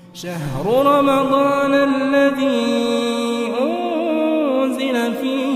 شهر رمضان الذي أنزل فيه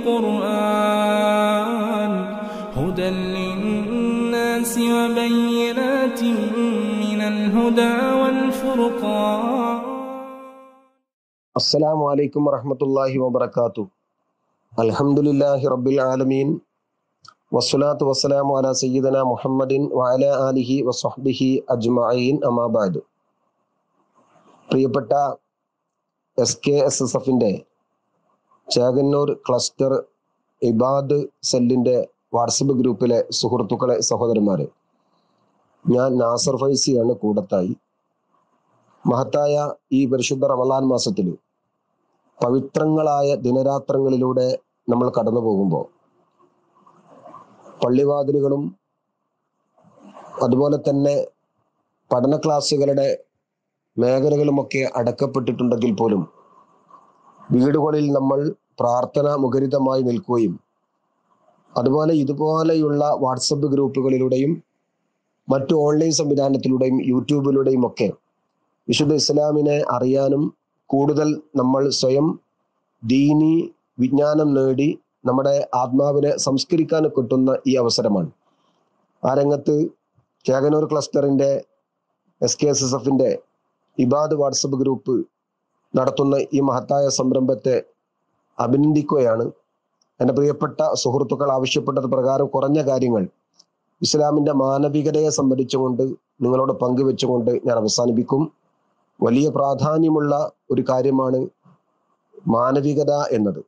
القرآن هدى للناس وبينات من الهدى والفرقان അസ്സലാമു അലൈക്കും വറഹ്മത്തുള്ളാഹി വബറകാതു അൽഹംദുലില്ലാഹി റബ്ബിൽ ആലമീൻ വസ്സലാത്തു വസ്സലാമു അലാ സയ്യിദന മുഹമ്മദിൻ വഅലാ ആലിഹി വസ്വഹ്ബിഹി അജ്മഈൻ അമാ ബഅദ് പ്രിയപ്പെട്ട എസ് കെ എസ് എസ് എഫിൻ്റെ ചേകന്നൂർ ക്ലസ്റ്റർ ഇബാദ് സെല്ലിൻ്റെ വാട്സപ്പ് ഗ്രൂപ്പിലെ സുഹൃത്തുക്കളെ സഹോദരന്മാരെ ഞാൻ നാസർ ഫൈസിയാണ് കൂടത്തായി മഹത്തായ ഈ പരിശുദ്ധ റമലാൻ മാസത്തിൽ പവിത്രങ്ങളായ ദിനരാത്രങ്ങളിലൂടെ നമ്മൾ കടന്നു പോകുമ്പോൾ പള്ളിവാതിലുകളും അതുപോലെ തന്നെ പഠന ക്ലാസ്സുകളുടെ മേഖലകളുമൊക്കെ അടക്കപ്പെട്ടിട്ടുണ്ടെങ്കിൽ പോലും വീടുകളിൽ നമ്മൾ പ്രാർത്ഥന മുഖരിതമായി നിൽക്കുകയും അതുപോലെ ഇതുപോലെയുള്ള വാട്സപ്പ് ഗ്രൂപ്പുകളിലൂടെയും മറ്റു ഓൺലൈൻ സംവിധാനത്തിലൂടെയും യൂട്യൂബിലൂടെയും ഒക്കെ വിശുദ്ധ ഇസ്ലാമിനെ അറിയാനും കൂടുതൽ നമ്മൾ സ്വയം ദീനി വിജ്ഞാനം നേടി നമ്മുടെ ആത്മാവിനെ സംസ്കരിക്കാൻ കിട്ടുന്ന ഈ അവസരമാണ് ആ രംഗത്ത് ചേകനൂർ ക്ലസ്റ്ററിന്റെ എസ് കെ എസ് എസ് എഫിന്റെ ഇബാദ് വാട്സപ്പ് ഗ്രൂപ്പ് നടത്തുന്ന ഈ മഹത്തായ സംരംഭത്തെ അഭിനന്ദിക്കുകയാണ് എൻ്റെ പ്രിയപ്പെട്ട സുഹൃത്തുക്കൾ ആവശ്യപ്പെട്ടത് പ്രകാരം കുറഞ്ഞ കാര്യങ്ങൾ ഇസ്ലാമിന്റെ മാനവികതയെ സംബന്ധിച്ചുകൊണ്ട് നിങ്ങളോട് പങ്കുവെച്ചുകൊണ്ട് ഞാൻ അവസാനിപ്പിക്കും വലിയ പ്രാധാന്യമുള്ള ഒരു കാര്യമാണ് മാനവികത എന്നത്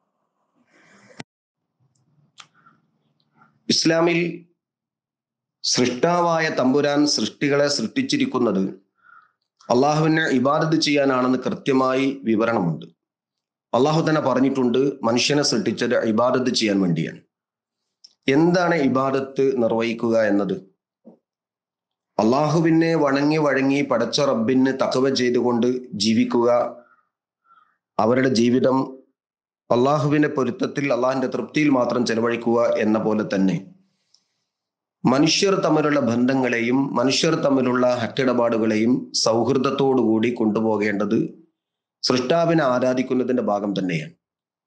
ഇസ്ലാമിൽ സൃഷ്ടാവായ തമ്പുരാൻ സൃഷ്ടികളെ സൃഷ്ടിച്ചിരിക്കുന്നത് അള്ളാഹുവിനെ ഇബാദത്ത് ചെയ്യാനാണെന്ന് കൃത്യമായി വിവരണമുണ്ട് അള്ളാഹു തന്നെ പറഞ്ഞിട്ടുണ്ട് മനുഷ്യനെ സൃഷ്ടിച്ചത് ഇബാദത്ത് ചെയ്യാൻ വേണ്ടിയാണ് എന്താണ് ഇബാദത്ത് നിർവഹിക്കുക എന്നത് അള്ളാഹുവിനെ വണങ്ങി വഴങ്ങി പടച്ച റബ്ബിന് തക്കവ ചെയ്തുകൊണ്ട് ജീവിക്കുക അവരുടെ ജീവിതം അള്ളാഹുവിന്റെ പൊരുത്തത്തിൽ അള്ളാഹിന്റെ തൃപ്തിയിൽ മാത്രം ചെലവഴിക്കുക എന്ന പോലെ തന്നെ മനുഷ്യർ തമ്മിലുള്ള ബന്ധങ്ങളെയും മനുഷ്യർ തമ്മിലുള്ള ഹറ്റിടപാടുകളെയും സൗഹൃദത്തോടുകൂടി കൊണ്ടുപോകേണ്ടത് സൃഷ്ടാവിനെ ആരാധിക്കുന്നതിന്റെ ഭാഗം തന്നെയാണ്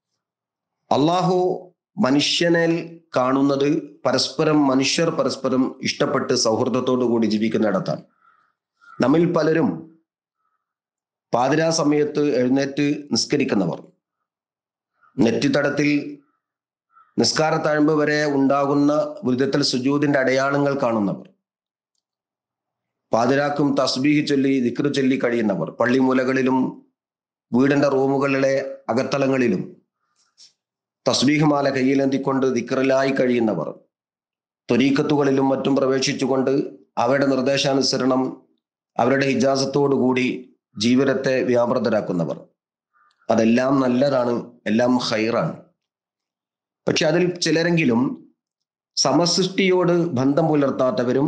അള്ളാഹു മനുഷ്യനെ കാണുന്നത് പരസ്പരം മനുഷ്യർ പരസ്പരം ഇഷ്ടപ്പെട്ട് സൗഹൃദത്തോടു കൂടി ജീവിക്കുന്നിടത്താണ് നമ്മിൽ പലരും പാതിരാ സമയത്ത് എഴുന്നേറ്റ് നിസ്കരിക്കുന്നവർ നെറ്റിത്തടത്തിൽ നിസ്കാര തഴമ്പ് വരെ ഉണ്ടാകുന്ന വിധത്തിൽ സുജൂതിന്റെ അടയാളങ്ങൾ കാണുന്നവർ പാതിരാക്കും തസ്ബീഹ് ചൊല്ലി ദിക്ർ ചൊല്ലി കഴിയുന്നവർ പള്ളിമൂലകളിലും വീടിന്റെ റൂമുകളിലെ അകത്തളങ്ങളിലും തസ്ബീഹ് മാല കയ്യിലെന്തിക്കൊണ്ട് ദിക്റിലായി കഴിയുന്നവർ ത്വരീക്കത്തുകളിലും മറ്റും പ്രവേശിച്ചുകൊണ്ട് അവരുടെ നിർദ്ദേശാനുസരണം അവരുടെ ഹിജാസത്തോടുകൂടി ജീവിതത്തെ വ്യാപൃതരാക്കുന്നവർ അതെല്ലാം നല്ലതാണ് എല്ലാം ഹൈറാണ് പക്ഷെ അതിൽ ചിലരെങ്കിലും സമസൃഷ്ടിയോട് ബന്ധം പുലർത്താത്തവരും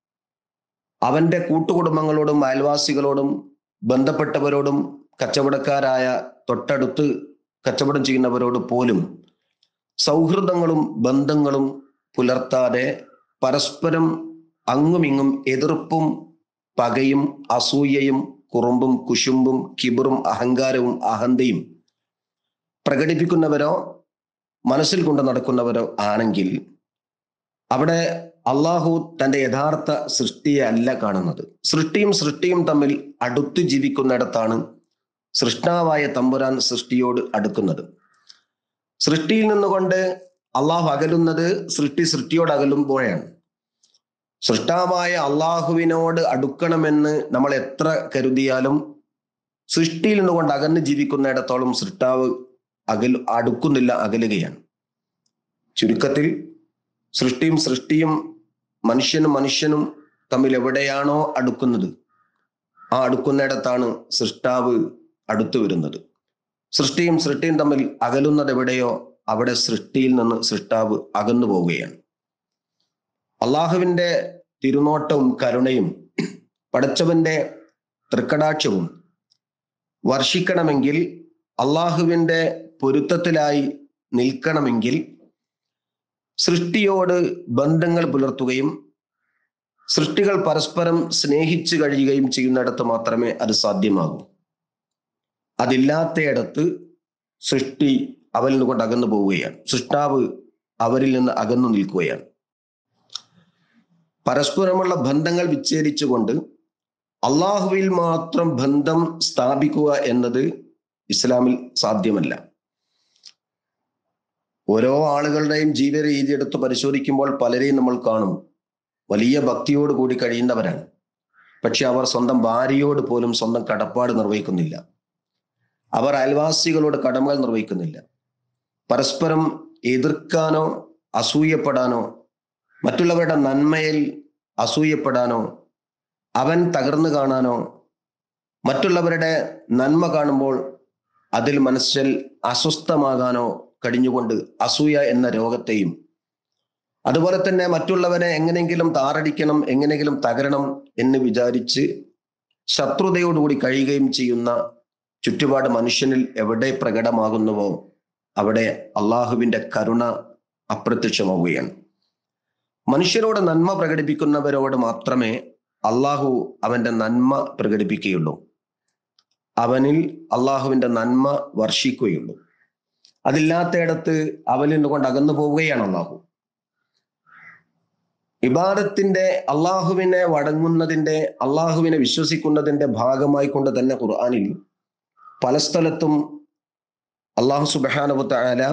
അവന്റെ കൂട്ടുകുടുംബങ്ങളോടും അയൽവാസികളോടും ബന്ധപ്പെട്ടവരോടും കച്ചവടക്കാരായ തൊട്ടടുത്ത് കച്ചവടം ചെയ്യുന്നവരോട് പോലും സൗഹൃദങ്ങളും ബന്ധങ്ങളും പുലർത്താതെ പരസ്പരം അങ്ങുമിങ്ങും എതിർപ്പും പകയും അസൂയയും കുറുമ്പും കുശുമ്പും കിബറും അഹങ്കാരവും അഹന്തയും പ്രകടിപ്പിക്കുന്നവരോ മനസ്സിൽ കൊണ്ട് നടക്കുന്നവരോ ആണെങ്കിൽ അവിടെ അള്ളാഹു തന്റെ യഥാർത്ഥ സൃഷ്ടിയെ അല്ല കാണുന്നത് സൃഷ്ടിയും സൃഷ്ടിയും തമ്മിൽ അടുത്തു ജീവിക്കുന്നിടത്താണ് സൃഷ്ടാവായ തമ്പുരാൻ സൃഷ്ടിയോട് അടുക്കുന്നത് സൃഷ്ടിയിൽ നിന്നുകൊണ്ട് അള്ളാഹു അകലുന്നത് സൃഷ്ടി സൃഷ്ടിയോട് അകലുമ്പോഴാണ് സൃഷ്ടാവായ അള്ളാഹുവിനോട് അടുക്കണമെന്ന് നമ്മൾ എത്ര കരുതിയാലും സൃഷ്ടിയിൽ നിന്നുകൊണ്ട് അകന്ന് ജീവിക്കുന്നിടത്തോളം സൃഷ്ടാവ് അകൽ അടുക്കുന്നില്ല അകലുകയാണ് ചുരുക്കത്തിൽ സൃഷ്ടിയും സൃഷ്ടിയും മനുഷ്യനും മനുഷ്യനും തമ്മിൽ എവിടെയാണോ അടുക്കുന്നത് ആ അടുക്കുന്നിടത്താണ് സൃഷ്ടാവ് അടുത്തു വരുന്നത് സൃഷ്ടിയും സൃഷ്ടിയും തമ്മിൽ അകലുന്നത് എവിടെയോ അവിടെ സൃഷ്ടിയിൽ നിന്ന് സൃഷ്ടാവ് അകന്നു പോവുകയാണ് അള്ളാഹുവിന്റെ തിരുനോട്ടവും കരുണയും പടച്ചവന്റെ തൃക്കടാക്ഷവും വർഷിക്കണമെങ്കിൽ അള്ളാഹുവിന്റെ പൊരുത്തത്തിലായി നിൽക്കണമെങ്കിൽ സൃഷ്ടിയോട് ബന്ധങ്ങൾ പുലർത്തുകയും സൃഷ്ടികൾ പരസ്പരം സ്നേഹിച്ചു കഴിയുകയും ചെയ്യുന്നിടത്ത് മാത്രമേ അത് സാധ്യമാകൂ അതില്ലാത്തയിടത്ത് സൃഷ്ടി അവരിൽ നിന്ന് കൊണ്ട് അകന്നു പോവുകയാണ് സൃഷ്ടാവ് അവരിൽ നിന്ന് അകന്നു നിൽക്കുകയാണ് പരസ്പരമുള്ള ബന്ധങ്ങൾ വിച്ഛേദിച്ചുകൊണ്ട് അള്ളാഹുവിൽ മാത്രം ബന്ധം സ്ഥാപിക്കുക എന്നത് ഇസ്ലാമിൽ സാധ്യമല്ല ഓരോ ആളുകളുടെയും ജീവിത രീതി എടുത്ത് പരിശോധിക്കുമ്പോൾ പലരെയും നമ്മൾ കാണും വലിയ ഭക്തിയോട് കൂടി കഴിയുന്നവരാണ് പക്ഷെ അവർ സ്വന്തം ഭാര്യയോട് പോലും സ്വന്തം കടപ്പാട് നിർവഹിക്കുന്നില്ല അവർ അയൽവാസികളോട് കടമകൾ നിർവഹിക്കുന്നില്ല പരസ്പരം എതിർക്കാനോ അസൂയപ്പെടാനോ മറ്റുള്ളവരുടെ നന്മയിൽ അസൂയപ്പെടാനോ അവൻ തകർന്നു കാണാനോ മറ്റുള്ളവരുടെ നന്മ കാണുമ്പോൾ അതിൽ മനസ്സിൽ അസ്വസ്ഥമാകാനോ കഴിഞ്ഞുകൊണ്ട് അസൂയ എന്ന രോഗത്തെയും അതുപോലെ തന്നെ മറ്റുള്ളവനെ എങ്ങനെയെങ്കിലും താറടിക്കണം എങ്ങനെയെങ്കിലും തകരണം എന്ന് വിചാരിച്ച് ശത്രുതയോടുകൂടി കഴിയുകയും ചെയ്യുന്ന ചുറ്റുപാട് മനുഷ്യനിൽ എവിടെ പ്രകടമാകുന്നുവോ അവിടെ അള്ളാഹുവിന്റെ കരുണ അപ്രത്യക്ഷമാവുകയാണ് മനുഷ്യരോട് നന്മ പ്രകടിപ്പിക്കുന്നവരോട് മാത്രമേ അള്ളാഹു അവന്റെ നന്മ പ്രകടിപ്പിക്കുകയുള്ളൂ അവനിൽ അള്ളാഹുവിന്റെ നന്മ വർഷിക്കുകയുള്ളൂ അതില്ലാത്തയിടത്ത് അവനിൽ കൊണ്ട് അകന്നു പോവുകയാണ് അള്ളാഹു ഇബാദത്തിന്റെ അള്ളാഹുവിനെ വടങ്ങുന്നതിന്റെ അള്ളാഹുവിനെ വിശ്വസിക്കുന്നതിന്റെ ഭാഗമായി കൊണ്ട് തന്നെ ഖുർആാനിൽ പല സ്ഥലത്തും അള്ളാഹു സുബാനുബത്ത ആല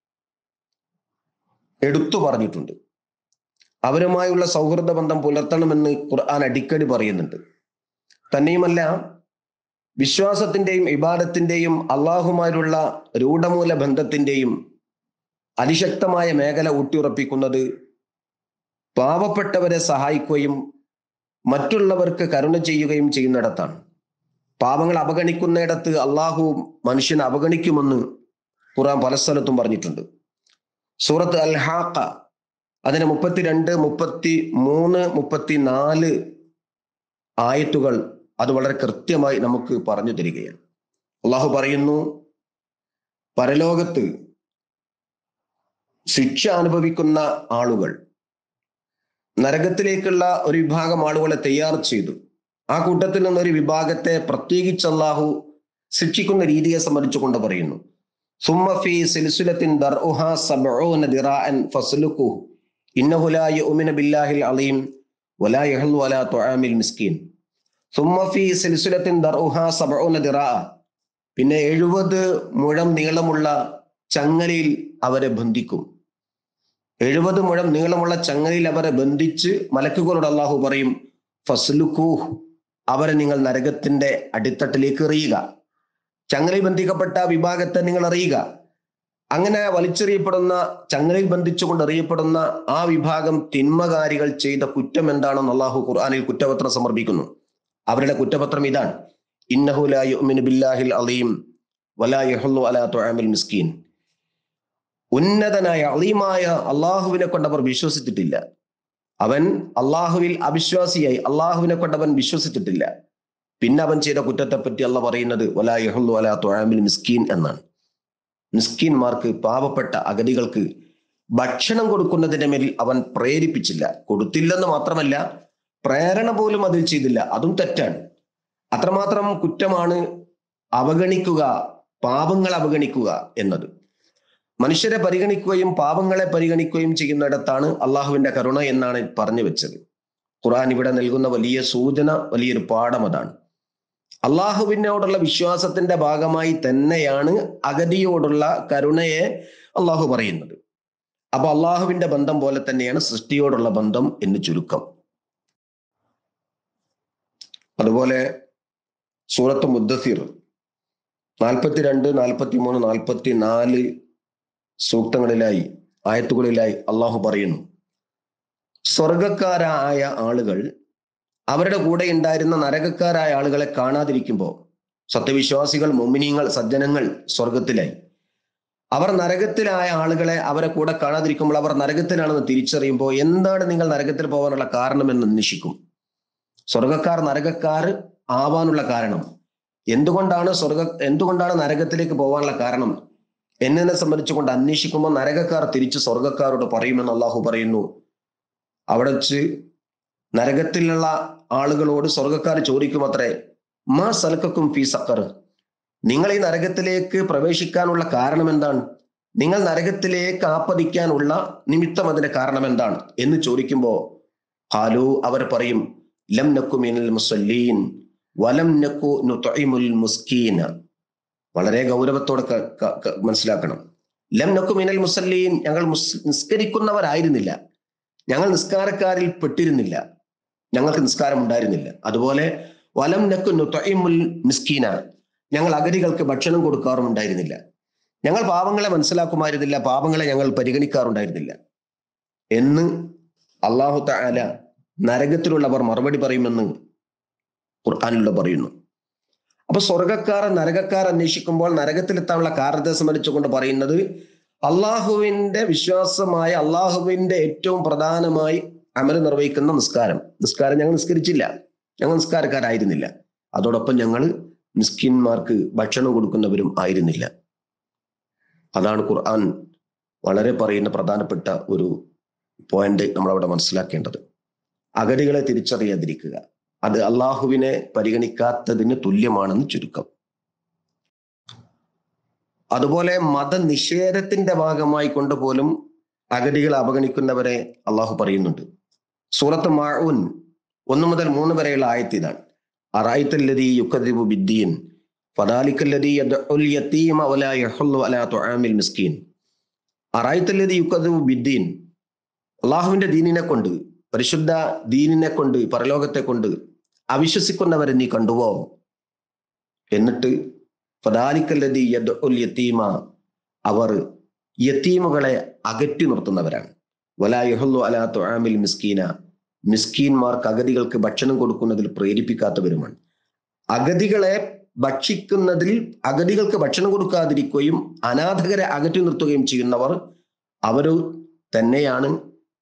എടുത്തു പറഞ്ഞിട്ടുണ്ട് അവരുമായുള്ള സൗഹൃദ ബന്ധം പുലർത്തണമെന്ന് ഖുർആൻ അടിക്കടി പറയുന്നുണ്ട് തന്നെയുമല്ല വിശ്വാസത്തിന്റെയും ഇബാദത്തിന്റെയും അള്ളാഹുമാരുള്ള രൂഢമൂല ബന്ധത്തിന്റെയും അതിശക്തമായ മേഖല ഊട്ടിയുറപ്പിക്കുന്നത് പാവപ്പെട്ടവരെ സഹായിക്കുകയും മറ്റുള്ളവർക്ക് കരുണ ചെയ്യുകയും ചെയ്യുന്നിടത്താണ് പാവങ്ങൾ അവഗണിക്കുന്നിടത്ത് അള്ളാഹു മനുഷ്യനെ അവഗണിക്കുമെന്ന് ഖുറാൻ പല സ്ഥലത്തും പറഞ്ഞിട്ടുണ്ട് സൂറത്ത് അൽ ഹാക്ക അതിന് മുപ്പത്തിരണ്ട് മുപ്പത്തി മൂന്ന് മുപ്പത്തി നാല് ആയത്തുകൾ അത് വളരെ കൃത്യമായി നമുക്ക് പറഞ്ഞു തരികയാണ് അള്ളാഹു പറയുന്നു പരലോകത്ത് ശിക്ഷ അനുഭവിക്കുന്ന ആളുകൾ നരകത്തിലേക്കുള്ള ഒരു വിഭാഗം ആളുകളെ തയ്യാർ ചെയ്തു ആ കൂട്ടത്തിൽ നിന്നൊരു വിഭാഗത്തെ പ്രത്യേകിച്ച് അള്ളാഹു ശിക്ഷിക്കുന്ന രീതിയെ സംബന്ധിച്ചുകൊണ്ട് പറയുന്നു സുമ്മഫി സിൽസുലത്തിൻ ദർഉഹ സബ്ഊന ദിറാഅൻ ഫസ്ലുഖുഹു ഇന്നഹു ലാ യുഅ്മിനു ബില്ലാഹിൽ അലീം വലാ യഹ്ലു വലാ തുആമിൽ മിസ്കീൻ സുമ്മഫി സിൽസുലത്തിൻ ദർഉഹ സബ്ഊന ദിറാഅ പിന്നെ എഴുപത് മുഴം നീളമുള്ള ചങ്ങലയിൽ അവരെ ബന്ധിക്കും എഴുപത് മുഴം നീളമുള്ള ചങ്ങലയിൽ അവരെ ബന്ധിച്ച് മലക്കുകളോട് അള്ളാഹു പറയും ഫസ്ലുഖൂഹ് അവരെ നിങ്ങൾ നരകത്തിന്റെ അടിത്തട്ടിലേക്ക് എറിയുക ചങ്ങലയിൽ ബന്ധിക്കപ്പെട്ട വിഭാഗത്തെ നിങ്ങൾ അറിയുക അങ്ങനെ വലിച്ചെറിയപ്പെടുന്ന ചങ്ങലയിൽ ബന്ധിച്ചുകൊണ്ട് അറിയപ്പെടുന്ന ആ വിഭാഗം തിന്മകാരികൾ ചെയ്ത കുറ്റം എന്താണെന്ന് അള്ളാഹു ഖുർആാനിൽ കുറ്റപത്രം സമർപ്പിക്കുന്നു അവരുടെ കുറ്റപത്രം ഇതാണ് ഇന്നഹു ലാ യുഅ്മിനു ബില്ലാഹിൽ അലീം വലാ യഹുല്ലു അലാ തുആമിൽ മിസ്കീൻ ഉന്നതനായ അളീമായ അള്ളാഹുവിനെ കൊണ്ട് അവർ വിശ്വസിച്ചിട്ടില്ല അവൻ അള്ളാഹുവിൽ അവിശ്വാസിയായി അള്ളാഹുവിനെ കൊണ്ട് അവൻ വിശ്വസിച്ചിട്ടില്ല പിന്നെ അവൻ ചെയ്ത കുറ്റത്തെപ്പറ്റി അല്ല പറയുന്നത് വലാ യഹുല്ലു അലാ തുആമിൽ മിസ്കീൻ എന്നാണ് മിസ്കീൻമാർക്ക് പാവപ്പെട്ട അഗതികൾക്ക് ഭക്ഷണം കൊടുക്കുന്നതിന്റെ മേലിൽ അവൻ പ്രേരിപ്പിച്ചില്ല കൊടുത്തില്ലെന്ന് മാത്രമല്ല പ്രേരണ പോലും അതിൽ ചെയ്തില്ല അതും തെറ്റാണ് അത്രമാത്രം കുറ്റമാണ് അവഗണിക്കുക പാപങ്ങൾ അവഗണിക്കുക എന്നത് മനുഷ്യരെ പരിഗണിക്കുകയും പാപങ്ങളെ പരിഗണിക്കുകയും ചെയ്യുന്നിടത്താണ് അള്ളാഹുവിന്റെ കരുണ എന്നാണ് പറഞ്ഞു വെച്ചത് ഖുർആൻ ഇവിടെ നൽകുന്ന വലിയ സൂചന വലിയൊരു പാഠം അതാണ് അള്ളാഹുവിനോടുള്ള വിശ്വാസത്തിന്റെ ഭാഗമായി തന്നെയാണ് അഗതിയോടുള്ള കരുണയെ അള്ളാഹു പറയുന്നത് അപ്പൊ അള്ളാഹുവിന്റെ ബന്ധം പോലെ തന്നെയാണ് സൃഷ്ടിയോടുള്ള ബന്ധം എന്ന് ചുരുക്കം അതുപോലെ സൂറത്ത് മുദ്ദസിർ നാൽപ്പത്തിരണ്ട് നാൽപ്പത്തി മൂന്ന് നാൽപ്പത്തി നാല് സൂക്തങ്ങളിലായി ആയത്തുകളിലായി അള്ളാഹു പറയുന്നു സ്വർഗക്കാരായ ആളുകൾ അവരുടെ കൂടെ ഉണ്ടായിരുന്ന നരകക്കാരായ ആളുകളെ കാണാതിരിക്കുമ്പോൾ സത്യവിശ്വാസികൾ മൊമിനിയങ്ങൾ സജ്ജനങ്ങൾ സ്വർഗത്തിലായി അവർ നരകത്തിലായ ആളുകളെ അവരെ കൂടെ കാണാതിരിക്കുമ്പോൾ അവർ നരകത്തിലാണെന്ന് തിരിച്ചറിയുമ്പോൾ എന്താണ് നിങ്ങൾ നരകത്തിൽ പോകാനുള്ള കാരണമെന്ന് അന്വേഷിക്കും സ്വർഗക്കാർ നരകക്കാർ ആവാനുള്ള കാരണം എന്തുകൊണ്ടാണ് സ്വർഗ എന്തുകൊണ്ടാണ് നരകത്തിലേക്ക് പോകാനുള്ള കാരണം എന്നതിനെ സംബന്ധിച്ചുകൊണ്ട് അന്വേഷിക്കുമ്പോൾ നരകക്കാർ തിരിച്ച് സ്വർഗക്കാരോട് പറയുമെന്ന് അള്ളാഹു പറയുന്നു അവിടെ വെച്ച് നരകത്തിലുള്ള ആളുകളോട് സ്വർഗക്കാർ ചോദിക്കും അത്രേ മാ സലക്കും ഫീ സക്കർ നിങ്ങൾ ഈ നരകത്തിലേക്ക് പ്രവേശിക്കാനുള്ള കാരണം എന്താണ് നിങ്ങൾ നരകത്തിലേക്ക് ആപ്പതിക്കാനുള്ള നിമിത്തം അതിന്റെ കാരണം എന്താണ് എന്ന് ചോദിക്കുമ്പോ ഹാലു അവർ പറയും ലം നക്കു മിനൽ മുസല്ലീൻ വലം നക്കു നുത്ഇമുൽ മുസ്കീന വളരെ ഗൗരവത്തോടെ ക- ക- ക- മനസ്സിലാക്കണം ലം നക്കു മിനൽ മുസല്ലീൻ ഞങ്ങൾ മുസ് നിസ്കരിക്കുന്നവരായിരുന്നില്ല ഞങ്ങൾ നിസ്കാരക്കാരിൽ പെട്ടിരുന്നില്ല ഞങ്ങൾക്ക് നിസ്കാരം ഉണ്ടായിരുന്നില്ല അതുപോലെ വലം നക്കു നുത്ഇമുൽ മിസ്കീന ഞങ്ങൾ അഗതികൾക്ക് ഭക്ഷണം കൊടുക്കാറും ഉണ്ടായിരുന്നില്ല ഞങ്ങൾ പാപങ്ങളെ മനസ്സിലാക്കുമായിരുന്നില്ല പാപങ്ങളെ ഞങ്ങൾ പരിഗണിക്കാറുണ്ടായിരുന്നില്ല എന്ന് അള്ളാഹു തആല നരകത്തിലുള്ളവർ മറുപടി പറയുമെന്ന് ഖുർആാനിലൂടെ പറയുന്നു അപ്പൊ സ്വർഗക്കാർ നരകക്കാർ അന്വേഷിക്കുമ്പോൾ നരകത്തിലെത്താനുള്ള കാരണത്തെ സംബന്ധിച്ചുകൊണ്ട് പറയുന്നത് അള്ളാഹുവിന്റെ വിശ്വാസമായ അള്ളാഹുവിന്റെ ഏറ്റവും പ്രധാനമായി അമൽ നിർവഹിക്കുന്ന നിസ്കാരം നിസ്കാരം ഞങ്ങൾ നിസ്കരിച്ചില്ല ഞങ്ങൾ നിസ്കാരക്കാരായിരുന്നില്ല അതോടൊപ്പം ഞങ്ങൾ മിസ്കിന്മാർക്ക് ഭക്ഷണം കൊടുക്കുന്നവരും ആയിരുന്നില്ല അതാണ് ഖുർആൻ വളരെ പറയുന്ന പ്രധാനപ്പെട്ട ഒരു പോയിന്റ് നമ്മൾ അവിടെ മനസ്സിലാക്കേണ്ടത് അഗതികളെ തിരിച്ചറിയാതിരിക്കുക അത് അള്ളാഹുവിനെ പരിഗണിക്കാത്തതിന് തുല്യമാണെന്ന് ചുരുക്കം അതുപോലെ മതനിഷേധത്തിന്റെ ഭാഗമായി കൊണ്ടുപോലും അഗതികളെ അവഗണിക്കുന്നവരെ അള്ളാഹു പറയുന്നുണ്ട് സൂറത്ത് മാഊൻ ഒന്ന് മുതൽ മൂന്ന് വരെയുള്ള ആയത്ത് ഇതാണ് അറായിത്തല്ലതി യുക്കദിബു ബിദ്ദീൻ ഫദാലിക്കല്ലതി യദ്ഉൽ യതീമ വലാ യഹുല്ലു അലാ തുആമിൽ മിസ്കീൻ അറായിത്തല്ലതി യുക്കദിബു ബിദ്ദീൻ അള്ളാഹുവിന്റെ ദീനിനെ കൊണ്ട് പരിശുദ്ധ ദീനിനെ കൊണ്ട് പരലോകത്തെ കൊണ്ട് അവിശ്വസിക്കുന്നവരെ നീ കണ്ടുവോ എന്നിട്ട് ഫദാലിക്കല്ലതി യദ്ഉൽ യതീമ അവർ യത്തീമുകളെ അകറ്റി നിർത്തുന്നവരാണ് വലാ യഹുല്ലു അലാ തുആമിൽ മിസ്കീന മിസ്കീന്മാർക്ക് അഗതികൾക്ക് ഭക്ഷണം കൊടുക്കുന്നതിൽ പ്രേരിപ്പിക്കാത്തവരുമാണ് അഗതികളെ ഭക്ഷിക്കുന്നതിൽ അഗതികൾക്ക് ഭക്ഷണം കൊടുക്കാതിരിക്കുകയും അനാഥകരെ അകറ്റി നിർത്തുകയും ചെയ്യുന്നവർ അവര് തന്നെയാണ്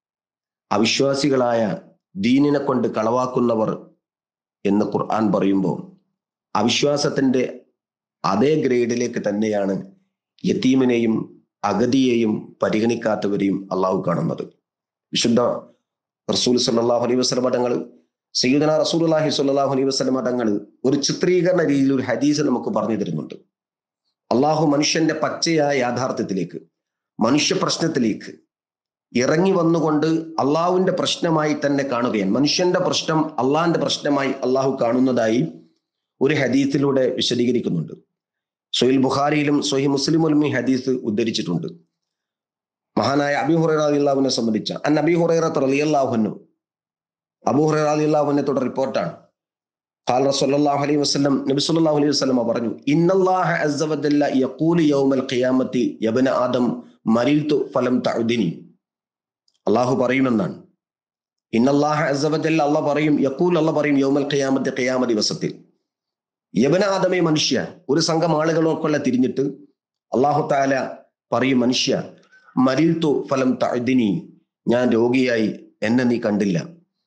അവിശ്വാസികളായ ദീനിനെ കൊണ്ട് കളവാക്കുന്നവർ എന്ന് ഖുർആൻ പറയുമ്പോൾ അവിശ്വാസത്തിന്റെ അതേ ഗ്രേഡിലേക്ക് തന്നെയാണ് യത്തീമിനെയും അഗതിയെയും പരിഗണിക്കാത്തവരെയും അള്ളാഹു കാണുന്നത് വിശുദ്ധ റസൂൽ സല്ലാഹു അലൈഹി വസ്ലം തങ്ങൾ സയ്യിദന റസൂൽ അള്ളാഹി സ്വല്ലാഹു അലൈഹി വസ്ലം തങ്ങൾ ഒരു ചിത്രീകരണ രീതിയിൽ ഒരു ഹദീസ് നമുക്ക് പറഞ്ഞു തരുന്നുണ്ട് അള്ളാഹു മനുഷ്യന്റെ പച്ചയായ യാഥാർത്ഥ്യത്തിലേക്ക് മനുഷ്യ പ്രശ്നത്തിലേക്ക് ഇറങ്ങി വന്നുകൊണ്ട് അള്ളാഹുവിന്റെ പ്രശ്നമായി തന്നെ കാണുകയാണ് മനുഷ്യന്റെ പ്രശ്നം അള്ളാഹിന്റെ പ്രശ്നമായി അള്ളാഹു കാണുന്നതായി ഒരു ഹദീസിലൂടെ വിശദീകരിക്കുന്നുണ്ട് സൊയിൽ ബുഖാരിയിലും സൊഹി മുസ്ലിമുലും ഈ ഹദീസ് ഉദ്ധരിച്ചിട്ടുണ്ട് മഹാനായ അബി ഹുറൈറ അലിള്ളാഹുവിനെ സംബന്ധിച്ച അൻ അബി ഹുറൈറ റളിയല്ലാഹുന്നു അബു ഹുറൈറ അലിള്ളാഹുവിനെ തുടർ റിപ്പോർട്ടാണ് قال رسول الله عليه وسلم നബി സല്ലല്ലാഹു അലൈഹി വസല്ലം പറഞ്ഞു ഇന്നല്ലാഹ അസ്സ വജല്ല യഖൂലു യൗമൽ ഖിയാമത്തി യബ്ന ആദം മരിൽതു ഫലം തഉദിനി അള്ളാഹു പറയുമെന്നാണ് ഇന്നല്ലാഹ അസ്സ വജല്ല അള്ളാഹ് പറയും യഖൂൽ അള്ളാഹ് പറയും യൗമൽ ഖിയാമത്തി ഖിയാമ ദിവസത്തിൽ യബന ആദമേ മനുഷ്യ ഒരു സംഘം ആളുകളൊക്കെ തിരിഞ്ഞിട്ട് അള്ളാഹു താല പറയും മനുഷ്യ മരിൽത്തു ഫലം തഴുതിനി ഞാൻ രോഗിയായി എന്നെ നീ കണ്ടില്ല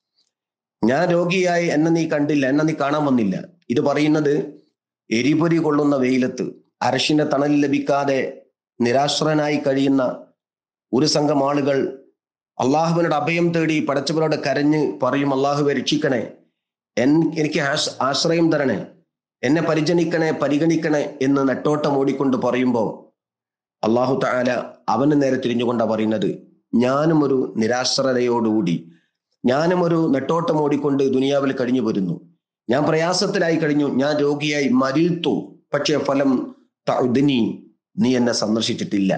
ഞാൻ രോഗിയായി എന്നെ നീ കണ്ടില്ല എന്നെ നീ കാണാൻ വന്നില്ല ഇത് പറയുന്നത് എരിപൊരി കൊള്ളുന്ന വെയിലത്ത് അരശിന്റെ തണൽ ലഭിക്കാതെ നിരാശ്രനായി കഴിയുന്ന ഒരു സംഘം ആളുകൾ അള്ളാഹുവിനോട് അഭയം തേടി പടച്ചവരോട് കരഞ്ഞ് പറയും അള്ളാഹുവെ രക്ഷിക്കണേ എൻ എനിക്ക് ആശ്- ആശ്രയം തരണേ എന്നെ പരിചനിക്കണേ പരിഗണിക്കണേ എന്ന് നെട്ടോട്ടം ഓടിക്കൊണ്ട് പറയുമ്പോൾ അള്ളാഹു താല അവന് നേരെ തിരിഞ്ഞുകൊണ്ടാ പറയുന്നത് ഞാനും ഒരു നിരാശ്രതയോടുകൂടി ഞാനും ഒരു നെട്ടോട്ടം ഓടിക്കൊണ്ട് ദുനിയാവിൽ കഴിഞ്ഞു വരുന്നു ഞാൻ പ്രയാസത്തിലായി കഴിഞ്ഞു ഞാൻ രോഗിയായി മരിൽത്തു പക്ഷേ ഫലം തഅ്ദിനി നീ എന്നെ സന്ദർശിച്ചിട്ടില്ല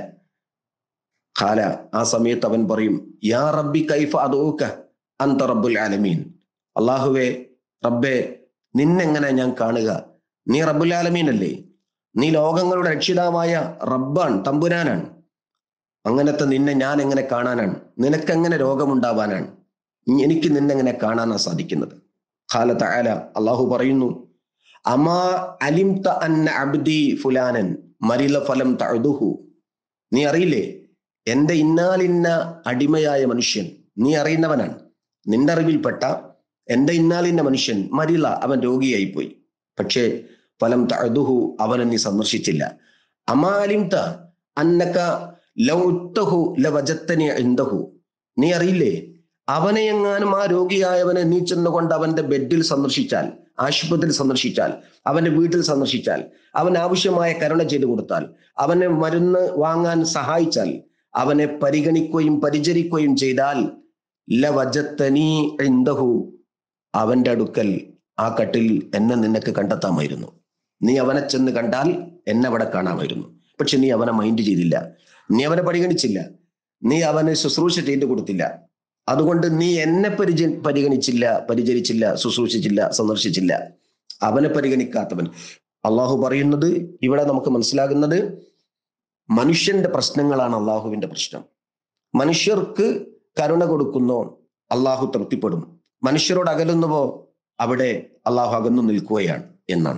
ഖാല ആ സമയത്ത് അവൻ പറയും യാ റബ്ബി കൈഫ അദൂക അന്ത റബ്ബുൽ ആലമീൻ അള്ളാഹുവേ റബ്ബേ നിന്നെങ്ങനെ ഞാൻ കാണുക നീ റബ്ബുൽ ആലമീൻ അല്ലേ നീ ലോകങ്ങളുടെ രക്ഷിതാവായ റബ്ബാണ് തമ്പുരാനാണ് അങ്ങനത്തെ നിന്നെ ഞാൻ എങ്ങനെ കാണാനാണ് നിനക്കെങ്ങനെ രോഗമുണ്ടാവാനാണ് എനിക്ക് നിന്നെങ്ങനെ കാണാനാ സാധിക്കുന്നത് ഖാല തആല അള്ളാഹു പറയുന്നു അമാ അലിംത അന്ന അബ്ദി ഫുലാനൻ മരില ഫലം തഅദുഹു നീ അറിയില്ലേ എന്റെ ഇന്നാലിന്ന അടിമയായ മനുഷ്യൻ നീ അറിയുന്നവനാണ് നിന്റെ അറിവിൽപ്പെട്ട എന്റെ ഇന്നാലിന്ന മനുഷ്യൻ മരില അവൻ രോഗിയായി പോയി പക്ഷേ ഫലം തഅദുഹു അവനെ നീ സന്ദർശിച്ചില്ല അമാലിംത അന്നക ലൗത്തഹു ലവജത്തനി ഇന്ദഹു നീ അറിയില്ലേ അവനെ എങ്ങാനും ആ രോഗിയായവനെ നീ ചെന്നുകൊണ്ട് അവന്റെ ബെഡിൽ സന്ദർശിച്ചാൽ ആശുപത്രിയിൽ സന്ദർശിച്ചാൽ അവന്റെ വീട്ടിൽ സന്ദർശിച്ചാൽ അവൻ ആവശ്യമായ കരുണ ചെയ്തു കൊടുത്താൽ അവനെ മരുന്ന് വാങ്ങാൻ സഹായിച്ചാൽ അവനെ പരിഗണിക്കുകയും പരിചരിക്കുകയും ചെയ്താൽ ലവജത്തനീ ഇന്ദഹു അവന്റെ അടുക്കൽ ആ കട്ടിൽ എന്നെ നിനക്ക് കണ്ടെത്താമായിരുന്നു നീ അവനെ ചെന്ന് കണ്ടാൽ എന്നെ അവിടെ കാണാമായിരുന്നു പക്ഷെ നീ അവനെ മൈൻഡ് ചെയ്തില്ല നീ അവനെ പരിഗണിച്ചില്ല നീ അവന് ശുശ്രൂഷ ചെയ്തു കൊടുത്തില്ല അതുകൊണ്ട് നീ എന്നെ പരിച പരിഗണിച്ചില്ല പരിചരിച്ചില്ല ശുശ്രൂഷിച്ചില്ല സന്ദർശിച്ചില്ല അവനെ പരിഗണിക്കാത്തവൻ അള്ളാഹു പറയുന്നത് ഇവിടെ നമുക്ക് മനസ്സിലാകുന്നത് മനുഷ്യന്റെ പ്രശ്നങ്ങളാണ് അള്ളാഹുവിന്റെ പ്രശ്നം മനുഷ്യർക്ക് കരുണ കൊടുക്കുന്നോ അള്ളാഹു തൃപ്തിപ്പെടും മനുഷ്യരോട് അകലുന്നുവോ അവിടെ അള്ളാഹു അകന്നു നിൽക്കുകയാണ് എന്നാണ്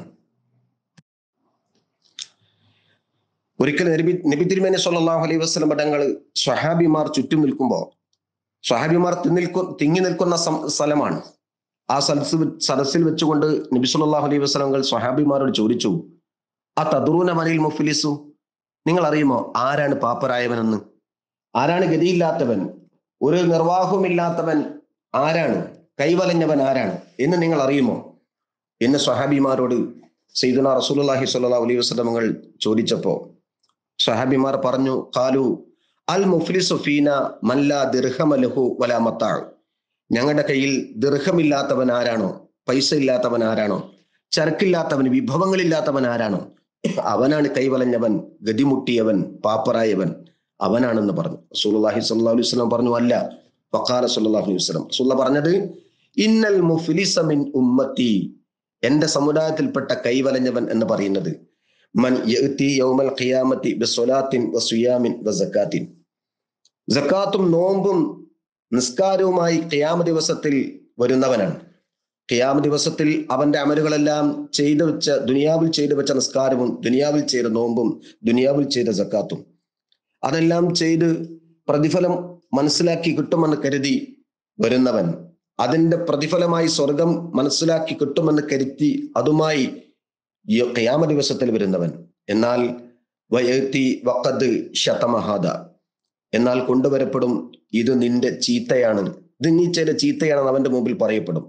ഒരിക്കൽ നബി നബി തിരുമേനി സല്ലല്ലാഹു അലൈഹി വസല്ലം പടങ്ങൾ സ്വഹാബിമാർ ചുറ്റും നിൽക്കുമ്പോൾ സ്വഹാബിമാർ തിന്നിൽക്കു തിങ്ങി നിൽക്കുന്ന സം- സ്ഥലമാണ് ആ സദസ് വെ- സദസ്സിൽ വെച്ചുകൊണ്ട് നബി സല്ലല്ലാഹു അലൈഹി വസല്ലങ്ങൾ സ്വഹാബിമാരോട് ചോദിച്ചു ആ തദ്റൂന മനിൽ മുഫ്ലിസു നിങ്ങൾ അറിയുമോ ആരാണ് പാപ്പരായവനെന്ന് ആരാണ് ഗതിയില്ലാത്തവൻ ഒരു നിർവാഹവുമില്ലാത്തവൻ ആരാണ് കൈവലഞ്ഞവൻ ആരാണ് എന്ന് നിങ്ങൾ അറിയുമോ എന്ന് സ്വഹാബിമാരോട് സയ്യിദുന റസൂലുള്ളാഹി സ്വല്ലല്ലാഹു അലൈഹി വസല്ലമകൾ ചോദിച്ചപ്പോ സ്വഹാബിമാർ പറഞ്ഞു ഖാലു അൽ മുഫ്ലിസു ഫീന മല്ലാ ദിർഹമലഹു വലാ മത്താൾ ഞങ്ങളുടെ കയ്യിൽ ദീർഘമില്ലാത്തവൻ ആരാണോ പൈസ ഇല്ലാത്തവൻ ആരാണോ ചരക്കില്ലാത്തവൻ വിഭവങ്ങളില്ലാത്തവൻ ആരാണോ അവനാണ് കൈവലഞ്ഞവൻ ഗതിമുട്ടിയവൻ പാപ്പറായവൻ അവനാണെന്ന് പറഞ്ഞു റസൂലുള്ളാഹി സ്വല്ലല്ലാഹു അലൈഹി വസല്ലം പറഞ്ഞു അല്ല വഖാല സ്വല്ലല്ലാഹു അലൈഹി വസല്ലം റസൂലുള്ള പറഞ്ഞത് ഇന്നൽ മുഫ്ലിസ മിൻ ഉമ്മത്തി എന്റെ സമുദായത്തിൽപ്പെട്ട കൈവലഞ്ഞവൻ എന്ന് പറയുന്നത് മൻ യഅ്തി യൗമൽ ഖിയാമത്തി ബിസ്വലാത്തിൻ വസിയാമിൻ വസക്കാത്തിൻ സക്കാത്തും നോമ്പും നിസ്കാരവുമായി ഖിയാമ ദിവസത്തിൽ വരുന്നവനാണ് ഖിയാമ ദിവസത്തിൽ അവന്റെ അമലുകളെല്ലാം ചെയ്തു വെച്ച ദുനിയാവിൽ ചെയ്തു വെച്ച നിസ്കാരവും ദുനിയാവിൽ ചെയ്ത നോമ്പും ദുനിയാവിൽ ചെയ്ത സക്കാത്തും അതെല്ലാം ചെയ്ത് പ്രതിഫലം മനസ്സിലാക്കി കിട്ടുമെന്ന് കരുതി വരുന്നവൻ അതിന്റെ പ്രതിഫലമായി സ്വർഗം മനസ്സിലാക്കി കിട്ടുമെന്ന് കരുതി അതുമായി ഈ ഖിയാമ ദിവസത്തിൽ വരുന്നവൻ എന്നാൽ വയത്തി വക്കത് ശതമഹാദ എന്നാൽ കൊണ്ടുവരപ്പെടും ഇത് നിന്റെ ചീത്തയാണ് ഇത് നീ ചെയ്ത ചീത്തയാണെന്ന് അവന്റെ മുമ്പിൽ പറയപ്പെടും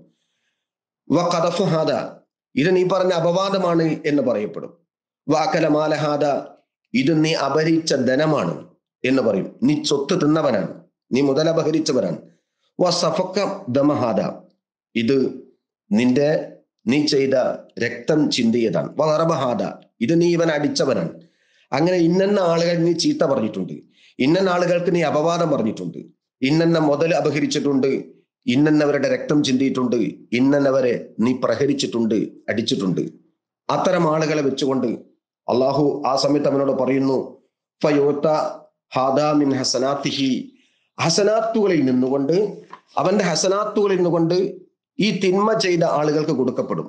വ കഥഫുഹാദ ഇത് നീ പറഞ്ഞ അപവാദമാണ് എന്ന് പറയപ്പെടും വാക്കല മാലഹാദ ഇത് നീ അപഹരിച്ച ധനമാണ് എന്ന് പറയും നീ സ്വത്ത് തിന്നവനാണ് നീ മുതൽ അപഹരിച്ചവനാണ് വ സഫക്ക ദമഹാദ ഇത് നിന്റെ നീ ചെയ്ത രക്തം ചിന്തിയതാണ് വ നറബഹാദ ഇത് നീ ഇവൻ അടിച്ചവനാണ് അങ്ങനെ ഇന്നെന്ന ആളുകൾ നീ ചീത്ത പറഞ്ഞിട്ടുണ്ട് ഇന്നെന്ന ആളുകൾക്ക് നീ അപവാദം പറഞ്ഞിട്ടുണ്ട് ഇന്നെന്ന മുതൽ അപഹരിച്ചിട്ടുണ്ട് ഇന്നെന്നവരുടെ രക്തം ചിന്തിയിട്ടുണ്ട് ഇന്നെന്നവരെ നീ പ്രഹരിച്ചിട്ടുണ്ട് അടിച്ചിട്ടുണ്ട് അത്തരം ആളുകളെ വെച്ചുകൊണ്ട് അള്ളാഹു ആ സമയത്ത് അവനോട് പറയുന്നു ഫയോത്ത ഹാദാ മിൻ ഹസനാത്തിഹി ഹസനാത്തുകളിൽ നിന്നുകൊണ്ട് അവന്റെ ഹസനാത്തുകളിൽ നിന്നുകൊണ്ട് ഈ തിന്മ ചെയ്ത ആളുകൾക്ക് കൊടുക്കപ്പെടും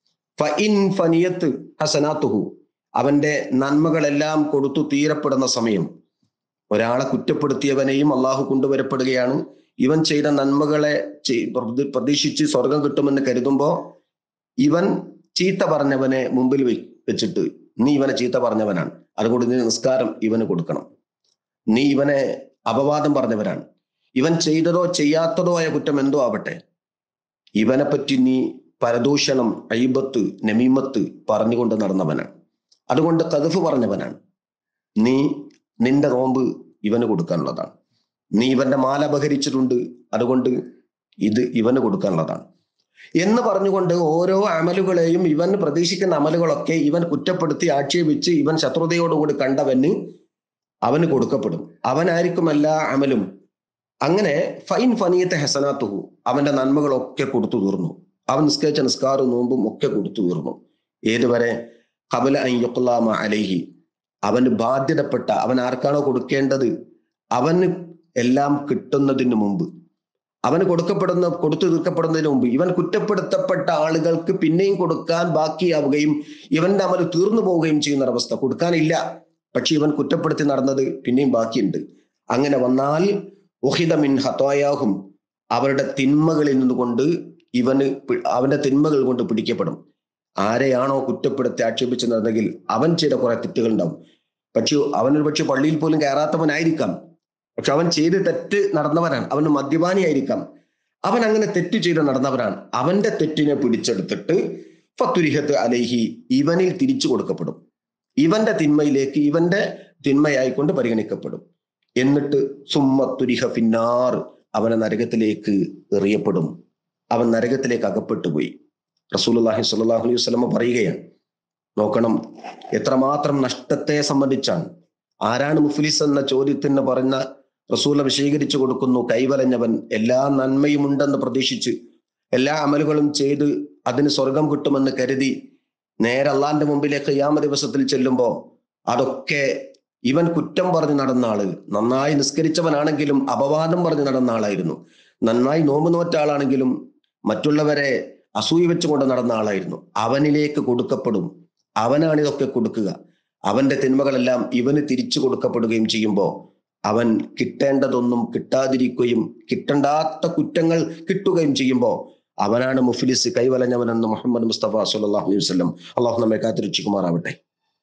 ഫഇൻ ഫനിയത്ത് ഹസനാത്തുഹു അവന്റെ നന്മകളെല്ലാം കൊടുത്തു തീരപ്പെടുന്ന സമയം ഒരാളെ കുറ്റപ്പെടുത്തിയവനെയും അള്ളാഹു കൊണ്ടുവരപ്പെടുകയാണ് ഇവൻ ചെയ്ത നന്മകളെ ചെയ്- പ്രതി- പ്രതീക്ഷിച്ച് സ്വർഗം കിട്ടുമെന്ന് കരുതുമ്പോ ഇവൻ ചീത്ത പറഞ്ഞവനെ മുമ്പിൽ വെ- വെച്ചിട്ട് നീ ഇവനെ ചീത്ത പറഞ്ഞവനാണ് അതുകൊണ്ട് നീ നിസ്കാരം ഇവന് കൊടുക്കണം നീ ഇവനെ അപവാദം പറഞ്ഞവനാണ് ഇവൻ ചെയ്തതോ ചെയ്യാത്തതോ ആയ കുറ്റം എന്തോ ആവട്ടെ ഇവനെ പറ്റി നീ പരദൂഷണം അയ്യബത്ത് നമീമത്ത് പറഞ്ഞുകൊണ്ട് നടന്നവനാണ് അതുകൊണ്ട് കതുഫ് പറഞ്ഞവനാണ് നീ നിന്റെ നോമ്പ് ഇവന് കൊടുക്കാനുള്ളതാണ് നീ ഇവന്റെ മാല അപഹരിച്ചിട്ടുണ്ട് അതുകൊണ്ട് ഇത് ഇവന് കൊടുക്കാനുള്ളതാണ് എന്ന് പറഞ്ഞുകൊണ്ട് ഓരോ അമലുകളെയും ഇവൻ പ്രതീക്ഷിക്കുന്ന അമലുകളൊക്കെ ഇവൻ കുറ്റപ്പെടുത്തി ആക്ഷേപിച്ച് ഇവൻ ശത്രുതയോടുകൂടി കണ്ടവന് അവന് കൊടുക്കപ്പെടും അവനായിരിക്കും എല്ലാ അമലും അങ്ങനെ ഫൈൻ ഫനീയത്തെ ഹസനാത്തുഹു അവന്റെ നന്മകളൊക്കെ കൊടുത്തു തീർന്നു അവൻ നിസ്കരിച്ച നിസ്കാരവും നോമ്പും ഒക്കെ കൊടുത്തു തീർന്നു ഏതുവരെ കബല അയ്യുക്കുലാമ അലൈഹി അവന് ബാധ്യതപ്പെട്ട അവൻ ആർക്കാണോ കൊടുക്കേണ്ടത് അവന് എല്ലാം കിട്ടുന്നതിന് മുമ്പ് അവന് കൊടുക്കപ്പെടുന്ന കൊടുത്തു തീർക്കപ്പെടുന്നതിന് മുമ്പ് ഇവൻ കുറ്റപ്പെടുത്തപ്പെട്ട ആളുകൾക്ക് പിന്നെയും കൊടുക്കാൻ ബാക്കിയാവുകയും ഇവന്റെ അമൽ തീർന്നു പോവുകയും ചെയ്യുന്ന ഒരവസ്ഥ കൊടുക്കാനില്ല പക്ഷെ ഇവൻ കുറ്റപ്പെടുത്തി നടന്നത് പിന്നെയും ബാക്കിയുണ്ട് അങ്ങനെ വന്നാൽ ഉഹിത മിൻ ഹത്തോയാഹും അവരുടെ തിന്മകളിൽ നിന്നുകൊണ്ട് ഇവന് പി- അവന്റെ തിന്മകൾ കൊണ്ട് പിടിക്കപ്പെടും ആരെയാണോ കുറ്റപ്പെടുത്തി ആക്ഷേപിച്ചു നടന്നെങ്കിൽ അവൻ ചെയ്ത കുറെ തെറ്റുകൾ ഉണ്ടാവും പക്ഷെ അവനൊരു പക്ഷെ പള്ളിയിൽ പോലും കയറാത്തവനായിരിക്കാം പക്ഷെ അവൻ ചെയ്ത് തെറ്റ് നടന്നവനാണ് അവന് മദ്യപാനിയായിരിക്കാം അവൻ അങ്ങനെ തെറ്റ് ചെയ്ത് നടന്നവനാണ് അവന്റെ തെറ്റിനെ പിടിച്ചെടുത്തിട്ട് ഫത്തുരിഹത്ത് അലൈഹി ഇവനിൽ തിരിച്ചു കൊടുക്കപ്പെടും ഇവന്റെ തിന്മയിലേക്ക് ഇവന്റെ തിന്മയായിക്കൊണ്ട് പരിഗണിക്കപ്പെടും എന്നിട്ട് സുമ്മത്തുരിഹ ഫിന്നാർ അവനെ നരകത്തിലേക്ക് എറിയപ്പെടും അവൻ നരകത്തിലേക്ക് അകപ്പെട്ടുപോയി റസൂലുള്ളാഹി സ്വല്ലല്ലാഹു അലൈഹി വസല്ലമ പറയുകയാണ് നോക്കണം എത്രമാത്രം നഷ്ടത്തെ സംബന്ധിച്ചാണ് ആരാണ് മുഫ്ലിസ് എന്ന ചോദ്യത്തിന് പറഞ്ഞ റസൂല വിശദീകരിച്ചു കൊടുക്കുന്നു കൈവലഞ്ഞവൻ എല്ലാ നന്മയും ഉണ്ടെന്ന് പ്രതീക്ഷിച്ച് എല്ലാ അമലുകളും ചെയ്ത് അതിന് സ്വർഗം കിട്ടുമെന്ന് കരുതി നേരെ അള്ളാന്റെ മുമ്പിലേക്ക് യാമ ദിവസത്തിൽ ചെല്ലുമ്പോ അതൊക്കെ ഇവൻ കുറ്റം പറഞ്ഞ് നടന്ന ആള് നന്നായി നിസ്കരിച്ചവനാണെങ്കിലും അപവാദം പറഞ്ഞ് നടന്ന ആളായിരുന്നു നന്നായി നോമ്പ് നോറ്റ ആളാണെങ്കിലും മറ്റുള്ളവരെ അസൂയ വെച്ചുകൊണ്ട് നടന്ന ആളായിരുന്നു അവനിലേക്ക് കൊടുക്കപ്പെടും അവനാണ് ഇതൊക്കെ കൊടുക്കുക അവന്റെ തിന്മകളെല്ലാം ഇവന് തിരിച്ചു കൊടുക്കപ്പെടുകയും ചെയ്യുമ്പോൾ അവൻ കിട്ടേണ്ടതൊന്നും കിട്ടാതിരിക്കുകയും കിട്ടണ്ടാത്ത കുറ്റങ്ങൾ കിട്ടുകയും ചെയ്യുമ്പോൾ അവനാണ് മുഫ്ലിസ് കൈവലഞ്ഞവനെന്ന് മുഹമ്മദ് മുസ്തഫ സല്ലല്ലാഹു അലൈഹി വസല്ലം അള്ളാഹു നമ്മെ കാത്തിരക്ഷിക്കുമാറാവട്ടെ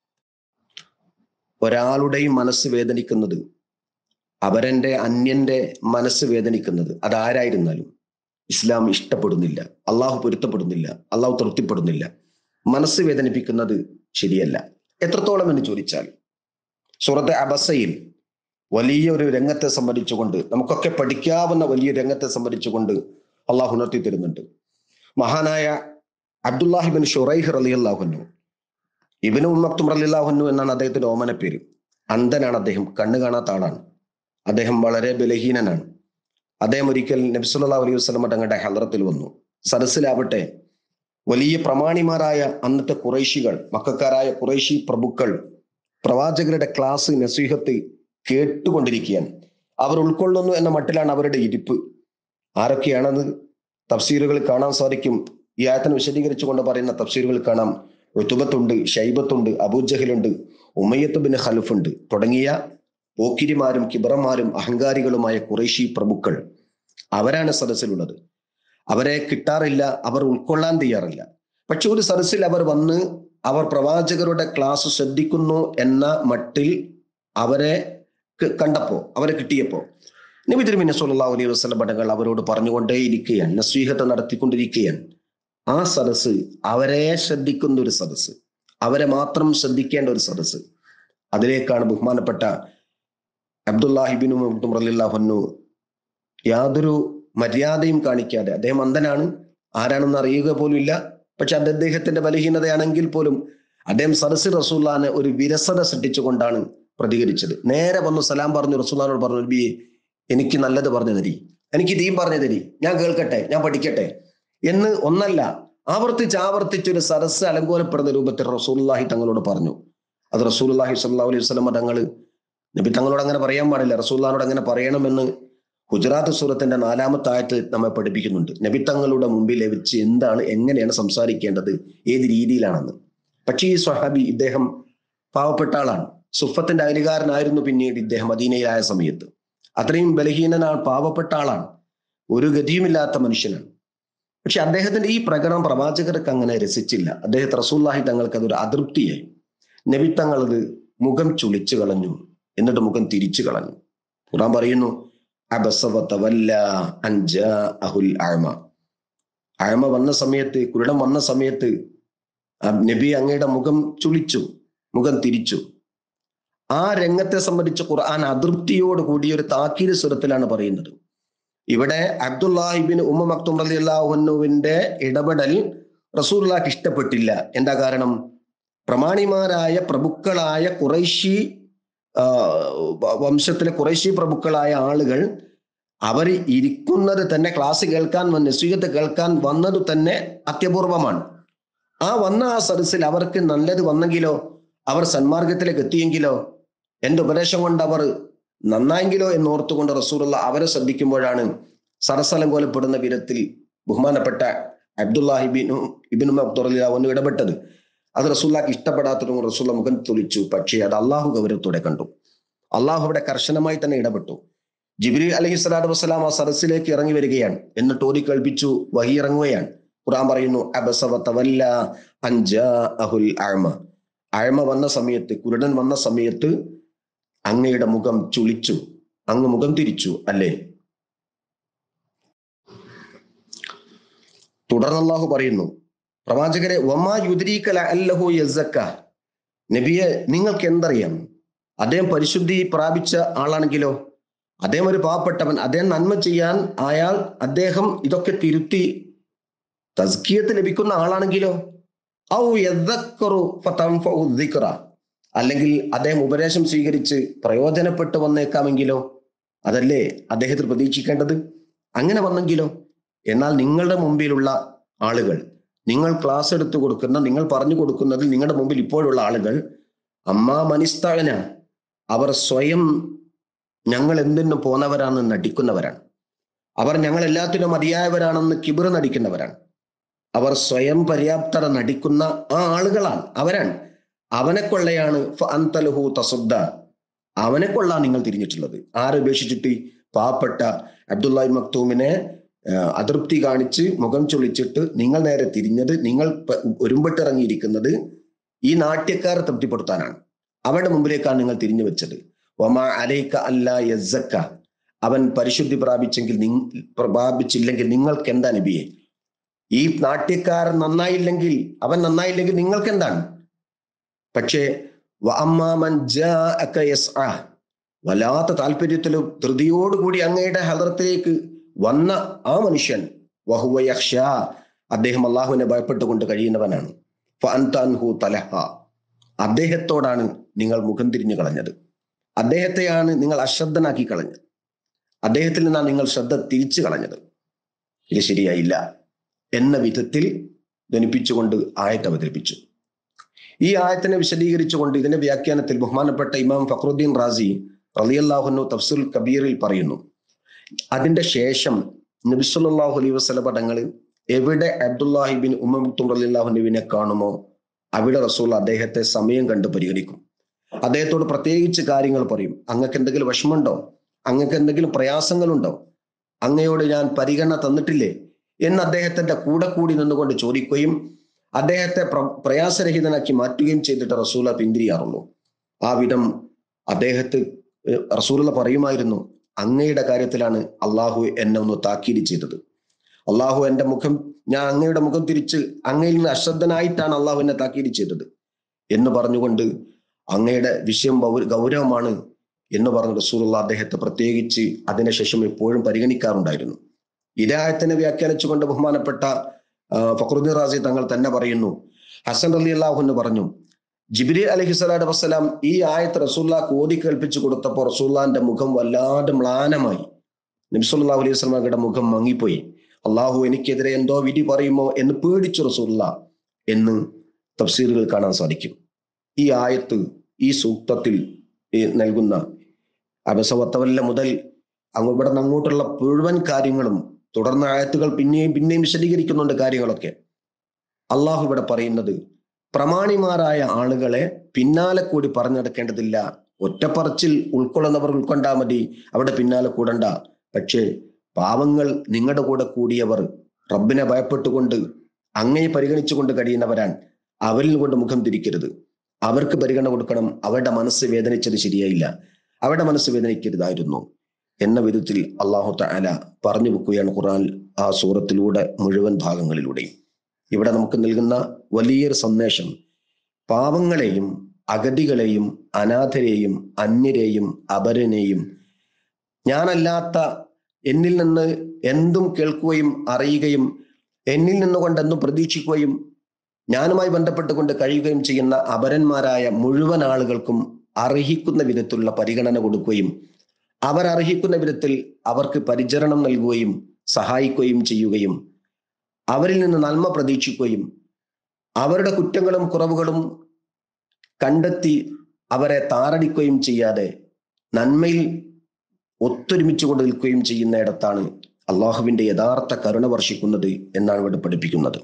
ഒരാളുടെയും മനസ്സ് വേദനിക്കുന്നത് അവരന്റെ അന്യന്റെ മനസ്സ് വേദനിക്കുന്നത് അതാരായിരുന്നാലും ഇസ്ലാം ഇഷ്ടപ്പെടുന്നില്ല അള്ളാഹു പൊരുത്തപ്പെടുന്നില്ല അള്ളാഹു തൃപ്തിപ്പെടുന്നില്ല മനസ്സ് വേദനിപ്പിക്കുന്നത് ശരിയല്ല എത്രത്തോളം എന്ന് ചോദിച്ചാൽ സൂറത്തെ അബസയിൽ വലിയ ഒരു രംഗത്തെ സംബന്ധിച്ചുകൊണ്ട് നമുക്കൊക്കെ പഠിക്കാവുന്ന വലിയ രംഗത്തെ സംബന്ധിച്ചുകൊണ്ട് അള്ളാഹു ഉണർത്തി തരുന്നുണ്ട് മഹാനായ അബ്ദുല്ലാഹിബിൻ ഷുറൈഹ് റലി അള്ളാഹുന്നു ഇബിന് ഉമ്മക്തും റലി അള്ളാഹുന്നു എന്നാണ് അദ്ദേഹത്തിന്റെ ഓമന പേര് അന്ധനാണ് അദ്ദേഹം കണ്ണു കാണാത്ത ആളാണ് അദ്ദേഹം വളരെ ബലഹീനനാണ് അദ്ദേഹം ഒരിക്കൽ നബ്സുല്ലാ അലൈഹി വസ്ലമ തങ്ങളുടെ ഹലറത്തിൽ വന്നു സദസ്സിലാവട്ടെ വലിയ പ്രമാണിമാരായ അന്നത്തെ കുറേശികൾ മക്കാരായ കുറേശി പ്രഭുക്കൾ പ്രവാചകരുടെ ക്ലാസ് നസീഹത്ത് കേട്ടുകൊണ്ടിരിക്കുകയാണ് അവർ ഉൾക്കൊള്ളുന്നു എന്ന മട്ടിലാണ് അവരുടെ ഇരിപ്പ് ആരൊക്കെയാണെന്ന് തഫ്സീറുകൾ കാണാൻ സാധിക്കും ഈ ആയത്തിനെ വിശദീകരിച്ചുകൊണ്ട് പറയുന്ന തഫ്സീറുകൾ കാണാം ഋതുബത്തുണ്ട് ഷൈബത്തുണ്ട് അബൂജഹലുണ്ട് ഉമ്മയ്യത്ത് ബിൻ ഖലഫുണ്ട് തുടങ്ങിയ പോക്കിരിമാരും കിബറന്മാരും അഹങ്കാരികളുമായ കുറേശി പ്രഭുക്കൾ അവരാണ് സദസ്സിലുള്ളത് അവരെ കിട്ടാറില്ല അവർ ഉൾക്കൊള്ളാൻ തയ്യാറില്ല പക്ഷെ ഒരു സദസ്സിൽ അവർ വന്ന് അവർ പ്രവാചകരുടെ ക്ലാസ് ശ്രദ്ധിക്കുന്നു എന്ന മട്ടിൽ അവരെ കണ്ടപ്പോ അവരെ കിട്ടിയപ്പോ നബി തിരുമിന സല്ലല്ലാഹു അലൈഹി വസല്ലം പടങ്ങൾ അവരോട് പറഞ്ഞുകൊണ്ടേയിരിക്കുകയാണ് നസീഹത്ത് നടത്തിക്കൊണ്ടിരിക്കുകയാണ് ആ സദസ്സ് അവരെ ശ്രദ്ധിക്കുന്ന ഒരു സദസ്സ് അവരെ മാത്രം ശ്രദ്ധിക്കേണ്ട ഒരു സദസ്സ് അതിലേക്കാണ് ബഹുമാനപ്പെട്ട അബ്ദുല്ലാഹിബിനും റലില്ലാഹുന്നു യാതൊരു മര്യാദയും കാണിക്കാതെ അദ്ദേഹം അന്ധനാണ് ആരാണെന്ന് അറിയുക പോലും ഇല്ല പക്ഷെ അത് അദ്ദേഹത്തിന്റെ ബലഹീനതയാണെങ്കിൽ പോലും അദ്ദേഹം സദസ്സിൽ റസൂല്ലാനെ ഒരു വിരസത സൃഷ്ടിച്ചുകൊണ്ടാണ് പ്രതികരിച്ചത് നേരെ വന്നു സലാം പറഞ്ഞു റസൂല്ലാനോട് പറഞ്ഞു നബി എനിക്ക് നല്ലത് പറഞ്ഞു തരി എനിക്ക് ദീം പറഞ്ഞു തരി ഞാൻ കേൾക്കട്ടെ ഞാൻ പഠിക്കട്ടെ എന്ന് ഒന്നല്ല ആവർത്തിച്ച് ആവർത്തിച്ച് ഒരു സദസ്സ് അലങ്കോലപ്പെടുന്ന രൂപത്തിൽ റസൂലുള്ളാഹി തങ്ങളോട് പറഞ്ഞു അത് റസൂലുള്ളാഹി സ്വല്ലല്ലാഹു അലൈഹി വസല്ലം തങ്ങൾ നബി തങ്ങളോട് അങ്ങനെ പറയാൻ പാടില്ല റസൂല്ലാനോട് അങ്ങനെ പറയണമെന്ന് ഗുജറാത്ത് സൂറത്തിന്റെ നാലാമത്തെ ആയത്ത് നമ്മെ പഠിപ്പിക്കുന്നുണ്ട് നബി തങ്ങളുടെ മുമ്പിൽ വെച്ച് എന്താണ് എങ്ങനെയാണ് സംസാരിക്കേണ്ടത് ഏത് രീതിയിലാണെന്ന് പക്ഷേ ഈ സ്വഹാബി ഇദ്ദേഹം പാവപ്പെട്ട ആളാണ് സുഫത്തിന്റെ അയലുകാരനായിരുന്നു പിന്നീട് ഇദ്ദേഹം അധീനയിലായ സമയത്ത് അത്രയും ബലഹീനനാണ് പാവപ്പെട്ട ആളാണ് ഒരു ഗതിയുമില്ലാത്ത മനുഷ്യനാണ് പക്ഷെ അദ്ദേഹത്തിന്റെ ഈ പ്രകടനം പ്രവാചകർക്ക് അങ്ങനെ രസിച്ചില്ല അദ്ദേഹത്തെ റസൂല്ലാഹി തങ്ങൾക്ക് അതൊരു അതൃപ്തിയായി നബി തങ്ങളത് മുഖം ചുളിച്ചു കളഞ്ഞു എന്നിട്ട് മുഖം തിരിച്ചു കളഞ്ഞു ഖുറാൻ പറയുന്നു അബസവത്തവല്ല അഞ്ച അഹുൽ ആഴ്മ ആഴ്മ വന്ന സമയത്ത് കുരുടം വന്ന സമയത്ത് നബി അങ്ങയുടെ മുഖം ചുളിച്ചു മുഖം തിരിച്ചു ആ രംഗത്തെ സംബന്ധിച്ച് ഖുർആൻ അതൃപ്തിയോട് കൂടിയ ഒരു താക്കീര് സ്വരത്തിലാണ് പറയുന്നത് ഇവിടെ അബ്ദുല്ലാഹിബിൻ ഉമ്മ മക്തും റലി അള്ളാഹുവിന്റെ ഇടപെടൽ റസൂർലാക്ക് ഇഷ്ടപ്പെട്ടില്ല എന്താ കാരണം പ്രമാണിമാരായ പ്രഭുക്കളായ കുറൈശി വംശത്തിലെ കുറേശ്ശി പ്രഭുക്കളായ ആളുകൾ അവർ ഇരിക്കുന്നത് തന്നെ ക്ലാസ് കേൾക്കാൻ നസീഹത്ത് കേൾക്കാൻ വന്നത് തന്നെ അത്യപൂർവമാണ് ആ വന്ന ആ സദസ്സിൽ അവർക്ക് നല്ലത് വന്നെങ്കിലോ അവർ സന്മാർഗത്തിലേക്ക് എത്തിയെങ്കിലോ എന്റെ ഉപദേശം കൊണ്ട് അവർ നന്നായെങ്കിലോ എന്നോർത്തുകൊണ്ട് റസൂറുള്ള അവരെ ശ്രദ്ധിക്കുമ്പോഴാണ് സരസലങ്കോലപ്പെടുന്ന വിധത്തിൽ ബഹുമാനപ്പെട്ട അബ്ദുല്ലാഹിബിനു ഇബിനും അബ്ദുറലിന് ഇടപെട്ടത് അത് റസൂല്ലാക്ക് ഇഷ്ടപ്പെടാത്തതും റസൂല്ല മുഖം തുളിച്ചു പക്ഷേ അത് അള്ളാഹു ഗൗരവത്തോടെ കണ്ടു അള്ളാഹു അവിടെ കർശനമായി തന്നെ ഇടപെട്ടു ജിബിരി അലഹി സ്വലാത്തു വസ്സലാം ആ സദസ്സിലേക്ക് ഇറങ്ങി വരികയാണ് എന്നിട്ട് ഓതി കേൾപ്പിച്ചു വഹി ഇറങ്ങുകയാണ് ഖുറാൻ പറയുന്നു അബസവത്തവല്ല അഞ്ച അഹുൽ ആഴ്മ ആഴ്മ വന്ന സമയത്ത് കുരുടൻ വന്ന സമയത്ത് അങ്ങയുടെ മുഖം ചുളിച്ചു അങ്ങ് മുഖം തിരിച്ചു അല്ലേ തുടർന്ന് അള്ളാഹു പറയുന്നു പ്രവാചകരെ വമാ യുദ്രീക്കല അല്ലഹു യസക്ക നബിയെ നിങ്ങൾക്ക് എന്തറിയാം അദ്ദേഹം പരിശുദ്ധി പ്രാപിച്ച ആളാണെങ്കിലോ അദ്ദേഹം ഒരു പാവപ്പെട്ടവൻ അദ്ദേഹം നന്മ ചെയ്യാൻ അയാൾ അദ്ദേഹം ഇതൊക്കെ തിരുത്തി തസ്കിയത്ത് ലഭിക്കുന്ന ആളാണെങ്കിലോ ഔ യദ്ദക്കറു ഫതൻഫഉ ദിക്റ അല്ലെങ്കിൽ അദ്ദേഹം ഉപദേശം സ്വീകരിച്ച് പ്രയോജനപ്പെട്ടു വന്നേക്കാമെങ്കിലോ അതല്ലേ അദ്ദേഹത്തിൽ പ്രതീക്ഷിക്കേണ്ടത് അങ്ങനെ വന്നെങ്കിലോ എന്നാൽ നിങ്ങളുടെ മുമ്പിലുള്ള ആളുകൾ നിങ്ങൾ ക്ലാസ് എടുത്തു കൊടുക്കുന്ന നിങ്ങൾ പറഞ്ഞു കൊടുക്കുന്നതിൽ നിങ്ങളുടെ മുമ്പിൽ ഇപ്പോഴുള്ള ആളുകൾ അമ്മാ മനിസ്താഴന അവർ സ്വയം ഞങ്ങൾ എന്തിനു പോന്നവരാണെന്ന് നടിക്കുന്നവരാണ് അവർ ഞങ്ങൾ എല്ലാത്തിനും മതിയായവരാണെന്ന് കിബിർ നടിക്കുന്നവരാണ് അവർ സ്വയം പര്യാപ്തത നടിക്കുന്ന ആ ആളുകളാണ് അവരാണ് അവനെ കൊള്ളയാണ് അന്തലഹു തസുദ്ദ അവനെ കൊള്ളാൻ നിങ്ങൾ തിരിഞ്ഞിട്ടുള്ളത് ആരുപേക്ഷിച്ചിട്ട് പാവപ്പെട്ട അബ്ദുല്ലാഹി മക്തൂമിനെ അതൃപ്തി കാണിച്ച് മുഖം ചൊളിച്ചിട്ട് നിങ്ങൾ നേരെ തിരിഞ്ഞത് നിങ്ങൾ ഒരുമ്പിട്ടിറങ്ങിയിരിക്കുന്നത് ഈ നാട്യക്കാരെ തൃപ്തിപ്പെടുത്താനാണ് അവരുടെ മുമ്പിലേക്കാണ് നിങ്ങൾ തിരിഞ്ഞു വെച്ചത് ഒമാ അലൈക്ക അല്ല യസക്ക അവൻ പരിശുദ്ധി പ്രാപിച്ചെങ്കിൽ പ്രാപിച്ചില്ലെങ്കിൽ നിങ്ങൾക്ക് എന്താ നബിയെ ഈ നാട്യക്കാരൻ നന്നായില്ലെങ്കിൽ അവൻ നന്നായില്ലെങ്കിൽ നിങ്ങൾക്ക് എന്താണ് പക്ഷേ വല്ലാത്ത താല്പര്യത്തിലും ധൃതിയോടുകൂടി അങ്ങയുടെ ഹലറത്തിലേക്ക് വന്ന ആ മനുഷ്യൻ വഹുവയക്ഷ അദ്ദേഹം അള്ളാഹുവിനെ ഭയപ്പെട്ടുകൊണ്ട് കഴിയുന്നവനാണ് തലഹ അദ്ദേഹത്തോടാണ് നിങ്ങൾ മുഖം തിരിഞ്ഞു കളഞ്ഞത് അദ്ദേഹത്തെയാണ് നിങ്ങൾ അശ്രദ്ധനാക്കി കളഞ്ഞത് അദ്ദേഹത്തിൽ നിന്നാണ് നിങ്ങൾ ശ്രദ്ധ തിരിച്ചു കളഞ്ഞത് ഇത് ശരിയായില്ല എന്ന വിധത്തിൽ ധ്വനിപ്പിച്ചുകൊണ്ട് ആയത്ത് അവതരിപ്പിച്ചു ഈ ആയത്തിനെ വിശദീകരിച്ചുകൊണ്ട് ഇതിന്റെ വ്യാഖ്യാനത്തിൽ ബഹുമാനപ്പെട്ട ഇമാം ഫക്രുദ്ദീൻ റാസി റലിയല്ലാഹുനു തഫ്സുൽ കബീറിൽ പറയുന്നു അതിന്റെ ശേഷം നബിസുല്ലാഹു അലൈ വസ്ല പടങ്ങളിൽ എവിടെ അബ്ദുല്ലാഹിബിൻ ഉമ്മത്തും റലില്ലാഹുനുവിനെ കാണുമോ അവിടെ റസൂൽ അദ്ദേഹത്തെ സമയം കണ്ട് പരിഗണിക്കും അദ്ദേഹത്തോട് പ്രത്യേകിച്ച് കാര്യങ്ങൾ പറയും അങ്ങക്ക് എന്തെങ്കിലും വിഷമമുണ്ടോ അങ്ങക്ക് എന്തെങ്കിലും പ്രയാസങ്ങളുണ്ടോ അങ്ങയോട് ഞാൻ പരിഗണന തന്നിട്ടില്ലേ എന്ന് അദ്ദേഹത്തിന്റെ കൂടെ കൂടി നിന്നുകൊണ്ട് ചോദിക്കുകയും അദ്ദേഹത്തെ പ്രയാസരഹിതനാക്കി മാറ്റുകയും ചെയ്തിട്ട് റസൂല പിന്തിരിയാറുള്ളൂ ആ വിധം അദ്ദേഹത്തെ റസൂല പറയുമായിരുന്നു അങ്ങയുടെ കാര്യത്തിലാണ് അള്ളാഹു എന്നെ ഒന്ന് താക്കീത് ചെയ്തത് അള്ളാഹു എൻ്റെ മുഖം ഞാൻ അങ്ങയുടെ മുഖം തിരിച്ച് അങ്ങയിൽ നിന്ന് അശ്രദ്ധനായിട്ടാണ് അള്ളാഹു എന്നെ താക്കീത് ചെയ്തത് എന്ന് പറഞ്ഞുകൊണ്ട് അങ്ങയുടെ വിഷയം ഗൗരവമാണ് എന്ന് പറഞ്ഞ റസൂലുള്ള അദ്ദേഹത്തെ പ്രത്യേകിച്ച് അതിനുശേഷം എപ്പോഴും പരിഗണിക്കാറുണ്ടായിരുന്നു ഇരായത്തിനെ വ്യാഖ്യാനിച്ചുകൊണ്ട് ബഹുമാനപ്പെട്ട ഫക്രുദ്ദീൻ റാസി തങ്ങൾ തന്നെ പറയുന്നു ഹസൻ അലി അള്ളാഹുന്ന് പറഞ്ഞു ജിബിരി അലഹി സ്വലാത്തു വസ്സലാം ഈ ആയത്ത് റസൂല്ല കോതി കേൾപ്പിച്ചു കൊടുത്തപ്പോൾ റസൂല്ലാന്റെ മുഖം വല്ലാതെ മ്ലാനമായി നബ്സുല്ലാ അലൈഹി സ്വലാമയുടെ മുഖം മങ്ങിപ്പോയി അള്ളാഹു എനിക്കെതിരെ എന്തോ വിധി പറയുമോ എന്ന് പേടിച്ചു റസൂല്ല എന്ന് തഫ്സീറുകൾ കാണാൻ സാധിക്കും ഈ ആയത്ത് ഈ സൂക്തത്തിൽ നൽകുന്ന അബസവത്തവല്ല മുതൽ അങ്ങ് ഇവിടെ നിന്ന് അങ്ങോട്ടുള്ള മുഴുവൻ കാര്യങ്ങളും തുടർന്ന ആയത്തുകൾ പിന്നെയും പിന്നെയും വിശദീകരിക്കുന്നുണ്ട് കാര്യങ്ങളൊക്കെ അള്ളാഹു ഇവിടെ പറയുന്നത് പ്രമാണിമാരായ ആളുകളെ പിന്നാലെ കൂടി പറഞ്ഞെടുക്കേണ്ടതില്ല ഒറ്റപ്പറച്ചിൽ ഉൾക്കൊള്ളുന്നവർ ഉൾക്കൊണ്ടാ മതി അവിടെ പിന്നാലെ കൂടണ്ട പക്ഷേ പാവങ്ങൾ നിങ്ങളുടെ കൂടെ കൂടിയവർ റബ്ബിനെ ഭയപ്പെട്ടുകൊണ്ട് അങ്ങയെ പരിഗണിച്ചുകൊണ്ട് കഴിയുന്നവരാൻ അവരിൽ കൊണ്ട് മുഖം തിരിക്കരുത് അവർക്ക് പരിഗണന കൊടുക്കണം അവരുടെ മനസ്സ് വേദനിച്ചത് ശരിയായില്ല അവരുടെ മനസ്സ് വേദനിക്കരുതായിരുന്നു എന്ന വിധത്തിൽ അള്ളാഹു തആല പറഞ്ഞു വെക്കുകയാണ് ഖുർആൻ ആ സൂറത്തിലൂടെ മുഴുവൻ ഭാഗങ്ങളിലൂടെയും ഇവിടെ നമുക്ക് നൽകുന്ന വലിയൊരു സന്ദേശം പാവങ്ങളെയും അഗതികളെയും അനാഥരെയും അന്യരെയും അപരനെയും ഞാനല്ലാത്ത എന്നിൽ നിന്ന് എന്തും കേൾക്കുകയും അറിയുകയും എന്നിൽ നിന്നുകൊണ്ട് എന്തും പ്രതീക്ഷിക്കുകയും ഞാനുമായി ബന്ധപ്പെട്ടുകൊണ്ട് കഴിയുകയും ചെയ്യുന്ന അപരന്മാരായ മുഴുവൻ ആളുകൾക്കും അർഹിക്കുന്ന വിധത്തിലുള്ള പരിഗണന കൊടുക്കുകയും അവർ അർഹിക്കുന്ന വിധത്തിൽ അവർക്ക് പരിചരണം നൽകുകയും സഹായിക്കുകയും ചെയ്യുകയും അവരിൽ നിന്ന് നന്മ പ്രതീക്ഷിക്കുകയും അവരുടെ കുറ്റങ്ങളും കുറവുകളും കണ്ടെത്തി അവരെ താറടിക്കുകയും ചെയ്യാതെ നന്മയിൽ ഒത്തൊരുമിച്ച് കൊണ്ട് നിൽക്കുകയും ചെയ്യുന്നിടത്താണ് അള്ളാഹുവിന്റെ യഥാർത്ഥ കരുണ വർഷിക്കുന്നത് എന്നാണ് ഇവിടെ പഠിപ്പിക്കുന്നത്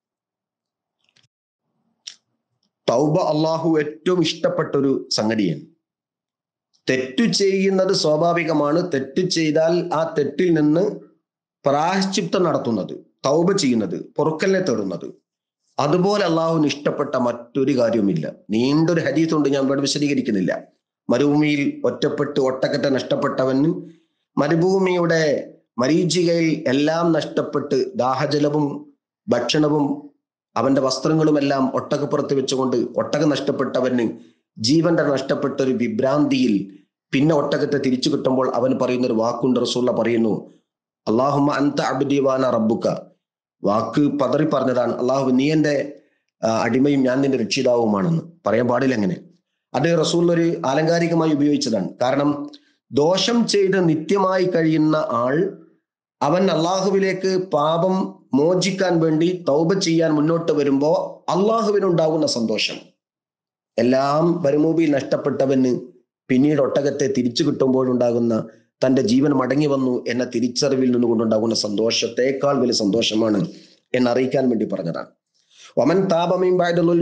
തൗബ അള്ളാഹു ഏറ്റവും ഇഷ്ടപ്പെട്ട ഒരു സംഗതിയാണ് തെറ്റു ചെയ്യുന്നത് സ്വാഭാവികമാണ് തെറ്റ് ചെയ്താൽ ആ തെറ്റിൽ നിന്ന് പ്രായശ്ചിത്തം നടത്തുന്നത് തൗബ ചെയ്യുന്നത് പൊറുക്കലിനെ തേടുന്നത് അതുപോലെ അള്ളാഹുവിന് ഇഷ്ടപ്പെട്ട മറ്റൊരു കാര്യവുമില്ല നീണ്ടൊരു ഹദീസ് ഉണ്ട് ഞാൻ ഇവിടെ വിശദീകരിക്കുന്നില്ല മരുഭൂമിയിൽ ഒറ്റപ്പെട്ട് ഒട്ടക്കറ്റ നഷ്ടപ്പെട്ടവന് മരുഭൂമിയുടെ മരീചികയിൽ എല്ലാം നഷ്ടപ്പെട്ട് ദാഹജലവും ഭക്ഷണവും അവന്റെ വസ്ത്രങ്ങളുമെല്ലാം ഒട്ടകപ്പുറത്ത് വെച്ചുകൊണ്ട് ഒട്ടകം നഷ്ടപ്പെട്ടവന് ജീവന്റെ നഷ്ടപ്പെട്ട ഒരു വിഭ്രാന്തിയിൽ പിന്നെ ഒട്ടകത്തെ തിരിച്ചു കിട്ടുമ്പോൾ അവൻ പറയുന്ന ഒരു വാക്കുണ്ട് റസൂള്ള പറയുന്നു അള്ളാഹുമ അന്ത അബ്ദിവാന റബ്ബുക്ക വാക്ക് പതറി പറഞ്ഞതാണ് അള്ളാഹു നീ എന്റെ ആ, അടിമയും ഞാൻ നിന്റെ രക്ഷിതാവുമാണെന്ന് പറയാൻ പാടില്ല അങ്ങനെ അത് റസൂൽ ഒരു ആലങ്കാരികമായി ഉപയോഗിച്ചതാണ് കാരണം ദോഷം ചെയ്ത് നിത്യമായി കഴിയുന്ന ആൾ അവൻ അള്ളാഹുവിലേക്ക് പാപം മോചിക്കാൻ വേണ്ടി തൗബ ചെയ്യാൻ മുന്നോട്ട് വരുമ്പോ അള്ളാഹുവിനുണ്ടാകുന്ന സന്തോഷം എല്ലാം വരുമൂപിയിൽ നഷ്ടപ്പെട്ടവന് പിന്നീട് ഒട്ടകത്തെ തിരിച്ചു കിട്ടുമ്പോഴുണ്ടാകുന്ന തന്റെ ജീവൻ മടങ്ങി വന്നു എന്ന തിരിച്ചറിവിൽ നിന്നുകൊണ്ടുണ്ടാകുന്ന സന്തോഷത്തെക്കാൾ വലിയ സന്തോഷമാണ് എന്നറിയിക്കാൻ വേണ്ടി പറഞ്ഞതാണ് വമൻ താപമീൻ